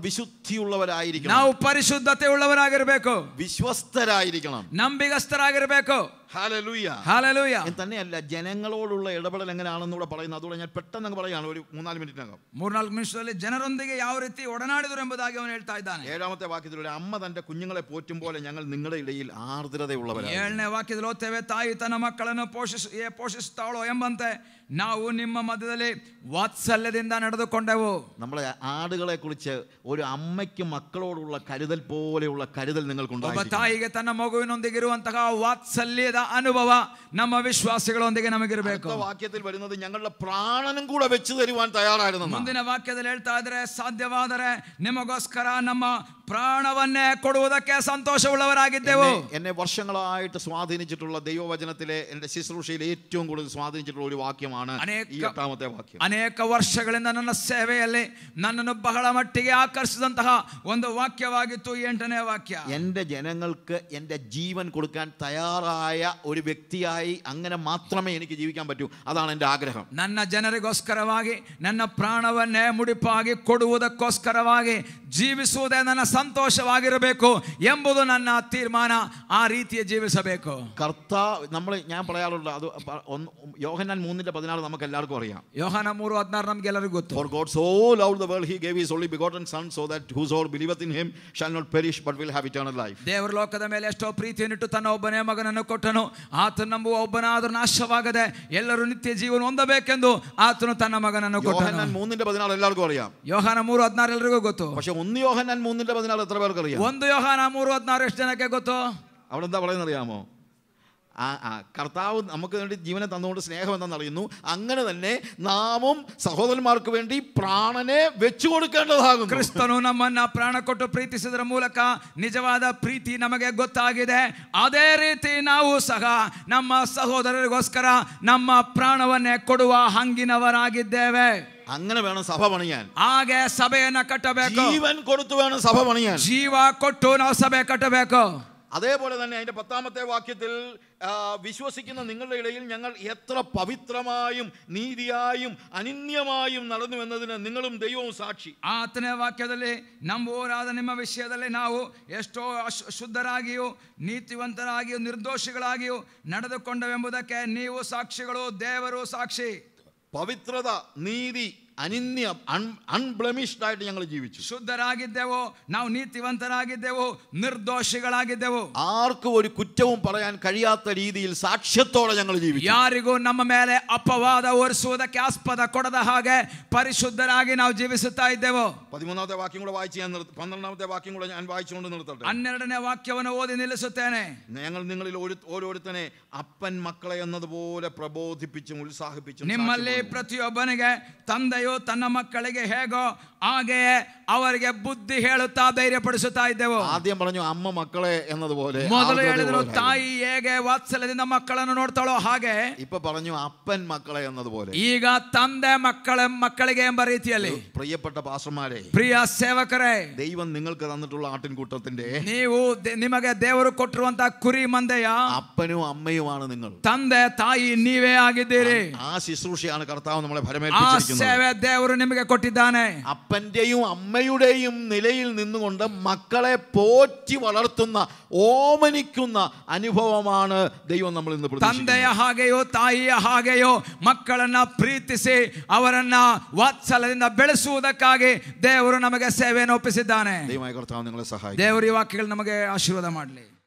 വിശുദ്ധിയുള്ളവരായിരിക്കണം ನಾವು ಪರಿಶುದ್ಧತೆ ಉಳ್ಳವರಾಗಿರ್ಬೇಕು വിശ്വസ്തരായിരിക്കണം ನಂಬಿಗಸ್ತರಾಗಿರ್ಬೇಕು ഹാലലൂയ ಹಾಲೆಲೂಯ എന്ന് തന്നെയല്ല ജനങ്ങളോടുള്ള ഇടപെടൽ എങ്ങനെയാണെന്ന് കൂടെ പറയുന്നത് അതുകൂടെ ഞാൻ പെട്ടെന്ന് അങ്ങ് പറയുകയാണ് ഒരു മൂന്നാല് മിനിറ്റിനകം ಮೂರ್ನಾಲ್ಕು ನಿಮಿಷದಲ್ಲಿ ಜನರೊಂದಿಗೆ ಯಾವ ರೀತಿ ಒಡನಾಡಿದರು ಎಂಬುದಾಗಿ ಅವನು ಹೇಳ್ತಾ ಇದ್ದಾನೆ ഏഴാമത്തെ വാക്യത്തിലൂടെ അമ്മ തന്റെ കുഞ്ഞുങ്ങളെ പോറ്റും പോലെ ഞങ്ങൾ നിങ്ങളുടെ ഇടയിൽ ആർദ്രതയുള്ളവരാണ് ಏಳನೇ ವಾಕ್ಯದಲ್ಲಿ ಓದ್ತೇವೆ ತಾಯಿ ತನ್ನ ಮಕ್ಕಳನ್ನು ಪೋಷಿಸ ಏ- ಪೋಷಿಸುತ್ತಾಳೋ ಎಂಬಂತೆ ನಾವು ನಿಮ್ಮ ಮಧ್ಯದಲ್ಲಿ ವಾತ್ಸಲ್ಯದಿಂದ ನಡೆದುಕೊಂಡೆವು നമ്മളെ ആടുകളെ കുറിച്ച് ഒരു അമ്മയ്ക്ക് മക്കളോടുള്ള കരുതൽ പോലെയുള്ള കരുതൽ ಒಬ್ಬ നിങ്ങൾക്കുണ്ടായി ತಾಯಿಗೆ ತನ್ನ ಮಗುವಿನೊಂದಿಗೆ ಇರುವಂತಹ ವಾತ್ಸಲ್ಯದ ಅನುಭವ ನಮ್ಮ ವಿಶ್ವಾಸಿಗಳೊಂದಿಗೆ ನಮಗಿರಬೇಕು അടുത്ത വാക്യത്തിൽ വരുന്നത് ഞങ്ങളുടെ പ്രാണനും കൂടെ വെച്ച് തരുവാൻ തയ്യാറായിരുന്നു ಮುಂದಿನ ವಾಕ್ಯದಲ್ಲಿ ಹೇಳ್ತಾ ಇದ್ರೆ ಸಾಧ್ಯವಾದರೆ ನಿಮಗೋಸ್ಕರ ನಮ್ಮ ಪ್ರಾಣವನ್ನೇ ಕೊಡುವುದಕ್ಕೆ ಸಂತೋಷವುಳ್ಳವರಾಗಿದ್ದೆವು എന്നെ വർഷങ്ങളായിട്ട് സ്വാധീനിച്ചിട്ടുള്ള ദൈവവചനത്തിലെ എൻ്റെ ശുശ്രൂഷയിൽ ഏറ്റവും കൂടുതൽ സ്വാധീനിച്ചിട്ടുള്ള ഒരു വാക്യമാണ് അനേക- ഈ എട്ടാമത്തെ വാക്യം ಅನೇಕ ವರ್ಷಗಳಿಂದ ನನ್ನ ಸೇವೆಯಲ್ಲಿ ನನ್ನನ್ನು ಬಹಳ ಮಟ್ಟಿಗೆ ಆಕರ್ಷಿಸಿದಂತಹ ಒಂದು ವಾಕ್ಯವಾಗಿತ್ತು ಈ ಎಂಟನೇ ವಾಕ್ಯ എൻ്റെ ജനങ്ങൾക്ക് എൻ്റെ ജീവൻ കൊടുക്കാൻ തയ്യാറായ ഒരു വ്യക്തിയായി അങ്ങനെ മാത്രമേ എനിക്ക് ജീവിക്കാൻ പറ്റൂ അതാണ് എൻ്റെ ആഗ്രഹം ನನ್ನ ಜನರಿಗೋಸ್ಕರವಾಗಿ ನನ್ನ ಪ್ರಾಣವನ್ನೇ ಮುಡಿಪಾಗಿ ಕೊಡುವುದಕ್ಕೋಸ್ಕರವಾಗಿ ಜೀವಿಸುವುದೇ ನನ್ನ ಸಂತೋಷವಾಗಿರಬೇಕು ಎಂಬುದು ನನ್ನ ತೀರ್ಮಾನ ಆ ರೀತಿಯ ಜೀವಿಸಬೇಕು കർത്താ നമ്മൾ ഞാൻ പറയാറുണ്ട് അത് പ- ഒന്ന് യോഹന്നാൻ മൂന്നിൻ്റെ പതിനാറ് നമുക്ക് എല്ലാവർക്കും അറിയാം ಯೋಹಾನ ಮೂರು ಹದಿನಾರು ನಮ್ಗೆಲ್ಲರಿಗೂ ಗೊತ್ತು For God so loved the world, he gave his only begotten Son, so that whosoever believeth in him shall not perish, but will have eternal life. ದೇವರ ಲೋಕದ ಮೇಲೆ ಎಷ್ಟೋ ಪ್ರೀತಿಯನ್ನಿಟ್ಟು ತನ್ನ ಒಬ್ಬನೇ ಮಗನನ್ನು ಕೊಟ್ಟನು ಆತನು ನಂಬುವ ಒಬ್ಬನಾದರೂ ನಾಶವಾಗದೆ ಎಲ್ಲರೂ ನಿತ್ಯ ಜೀವನ ಹೊಂದಬೇಕೆಂದು ಆತನು ತನ್ನ ಮಗನನ್ನು ಕೊಟ್ಟನು യോഹന്നാൻ മൂന്നിന്റെ പതിനാറ് എല്ലാവർക്കും അറിയാം ಯೋಹಾನ ಮೂರು ಹದಿನಾರು ಎಲ್ರಿಗೂ ಗೊತ್ತು പക്ഷെ ഒന്ന് യോഹന്നാൻ മൂന്നിന്റെ പതിനാറ് എത്ര പേർക്ക് അറിയാം ಒಂದು ಯೋಹಾನ ಮೂರು ಹದಿನಾರು ಎಷ್ಟು ಜನಕ್ಕೆ ಗೊತ್ತು അവിടെ എന്താ പറയുന്നത് അറിയാമോ ആ ആ കർത്താവ് നമുക്ക് വേണ്ടി ജീവനെ തന്നുകൊണ്ട് സ്നേഹം എന്തെന്ന് അറിയുന്നു അങ്ങനെ തന്നെ നാമും സഹോദരന്മാർക്ക് വേണ്ടി പ്രാണനെ വെച്ചു കൊടുക്കേണ്ടതാകുന്നു ಕ್ರಿಸ್ತನು ನಮ್ಮನ್ನ ಪ್ರಾಣ ಕೊಟ್ಟು ಪ್ರೀತಿಸಿದ್ರ ಮೂಲಕ ನಿಜವಾದ ಪ್ರೀತಿ ನಮಗೆ ಗೊತ್ತಾಗಿದೆ ಅದೇ ರೀತಿ ನಾವು ಸಹ ನಮ್ಮ ಸಹೋದರರಿಗೋಸ್ಕರ ನಮ್ಮ ಪ್ರಾಣವನ್ನೇ ಕೊಡುವ ಹಂಗಿನವರಾಗಿದ್ದೇವೆ അങ്ങനെ വേണം സഭ പണിയാൻ ಹಾಗೆ ಸಭೆಯನ್ನ ಕಟ್ಟಬೇಕು ജീവൻ കൊടുത്തു വേണം സഭ പണിയാൻ ಜೀವ ಕೊಟ್ಟು ನಾವು ಸಭೆ ಕಟ್ಟಬೇಕು അതേപോലെ തന്നെ അതിന്റെ പത്താമത്തെ വാക്യത്തിൽ ആ, വിശ്വസിക്കുന്ന നിങ്ങളുടെ ഇടയിൽ ഞങ്ങൾ എത്ര പവിത്രമായും നീതിയായും അനിന്യമായും നടന്നു എന്നതിന് നിങ്ങളും ദൈവവും സാക്ഷി ಆತನೇ ವಾಕ್ಯದಲ್ಲಿ ನಂಬುವವರಾದ ನಿಮ್ಮ ವಿಷಯದಲ್ಲಿ ನಾವು ಎಷ್ಟೋ ಅಶ್- ಶುದ್ಧರಾಗಿಯೂ ನೀತಿವಂತರಾಗಿಯೂ ನಿರ್ದೋಷಿಗಳಾಗಿಯೂ ನಡೆದುಕೊಂಡವೆಂಬುದಕ್ಕೆ ನೀವು ಸಾಕ್ಷಿಗಳು ದೇವರು ಸಾಕ್ಷಿ പവിത്രത നീതി അനിന്യം അൺബ്ലമിഷ്ഡ് ആയിട്ട് ഞങ്ങൾ ജീവിച്ചു ಶುದ್ಧರಾಗಿದ್ದೆವು ನಾವು ನೀತಿವಂತರಾಗಿದ್ದೆವು ನಿರ್ದೋಷಿಗಳಾಗಿದ್ದೆವು ആർക്കും ഒരു കുറ്റവും പറയാൻ കഴിയാത്ത രീതിയിൽ സാക്ഷ്യത്തോടെ ഞങ്ങൾ ജീവിച്ചു ಯಾರಿಗೂ ನಮ್ಮ ಮೇಲೆ ಅಪವಾದ ಹೊರಿಸುವುದಕ್ಕೆ ಆಸ್ಪದ ಕೊಡದ ಹಾಗೆ ಪರಿಶುದ್ಧರಾಗಿ ನಾವು ಜೀವಿಸುತ್ತಾ ಇದ್ದೆವು പതിമൂന്നാമത്തെ വാക്യം കൂടെ വായിച്ച് ഞാൻ നിർത്തി പന്ത്രണ്ടാമത്തെ വാക്യം കൂടെ ഞാൻ വായിച്ചുകൊണ്ട് നിർത്തട്ടെ ಹನ್ನೆರಡನೇ ವಾಕ್ಯವನ್ನು ಓದಿ ನಿಲ್ಲಿಸುತ್ತೇನೆ ഞങ്ങൾ നിങ്ങളിൽ ഒരു ഓരോരുത്തനെ അപ്പൻ മക്കളെ എന്നതുപോലെ പ്രബോധിപ്പിച്ചും ഉത്സാഹിപ്പിച്ചും ನಿಮ್ಮಲ್ಲಿ സാക്ഷ്യം പകർന്നു. ಪ್ರತಿಯೊಬ್ಬನಿಗೆ ತಂದೆಯು ತನ್ನ ಮಕ್ಕಳಿಗೆ ಹೇಗೋ ಹಾಗೆಯೇ ಅವರಿಗೆ ಬುದ್ಧಿ ಹೇಳುತ್ತಾ ಧೈರ್ಯಪಡಿಸುತ್ತಾ ಇದ್ದೆವು ആദ്യം പറഞ്ഞു അമ്മ മക്കളെ എന്നതുപോലെ ಮೊದಲು ആർദ്രത ಹೇಳಿದ್ರು ഉള്ളവരായി. ತಾಯಿ ಹೇಗೆ ವಾತ್ಸಲ್ಯದಿಂದ ಮಕ್ಕಳನ್ನು ನೋಡ್ತಾಳೋ ಹಾಗೆ ഇപ്പൊ പറഞ്ഞു അപ്പൻ മക്കളെ എന്നതുപോലെ ಈಗ ತಂದೆ ಮಕ್ಕಳ ಮಕ್ಕಳಿಗೆ ಎಂಬ ರೀತಿಯಲ್ಲಿ പ്രിയപ്പെട്ട പാസ്റ്റർമാരെ ಪ್ರಿಯ ಸೇವಕರೇ ദൈവം നിങ്ങൾക്ക് തന്നിട്ടുള്ള ആട്ടിൻകൂട്ടത്തിന്റെ ನೀವು ದೆ- ನಿಮಗೆ ದೇವರು ಕೊಟ್ಟಿರುವಂತ ಕುರಿ ಮಂದೆಯ അപ്പനും അമ്മയുമാണ് നിങ്ങൾ ತಂದೆ ತಾಯಿ ನೀವೇ ಆಗಿದ್ದೀರಿ ആ ശുശ്രൂഷയാണ് കർത്താവ് നമ്മളെ ಆ ഫലമേൽപ്പിച്ചിരിക്കുന്നത് ಸೇವೆ ದೇವರು ನಿಮಗೆ ಕೊಟ್ಟಿದ್ದಾನೆ അപ്പന്റെയും അമ്മയുടെയും നിലയിൽ നിന്നുകൊണ്ട് മക്കളെ പോറ്റി വളർത്തുന്ന ഓമനിക്കുന്ന അനുഭവമാണ് ദൈവം നമ്മൾ ഇന്ന് ತಂದೆಯ പ്രതീക്ഷിക്കുന്നത് ಹಾಗೆಯೋ ತಾಯಿಯ ಹಾಗೆಯೋ ಮಕ್ಕಳನ್ನ ಪ್ರೀತಿಸಿ ಅವರನ್ನ ವಾತ್ಸಲ್ಯದಿಂದ ಬೆಳೆಸುವುದಕ್ಕಾಗಿ ದೇವರು ನಮಗೆ ಸೇವೆಯನ್ನು ಒಪ್ಪಿಸಿದ್ದಾನೆ ദൈവമായ കർത്താവ് നിങ്ങളെ സഹായിക്കും ದೇವರು ಈ ವಾಕ್ಯಗಳು ನಮಗೆ ಆಶೀರ್ವಾದ ಮಾಡಲಿ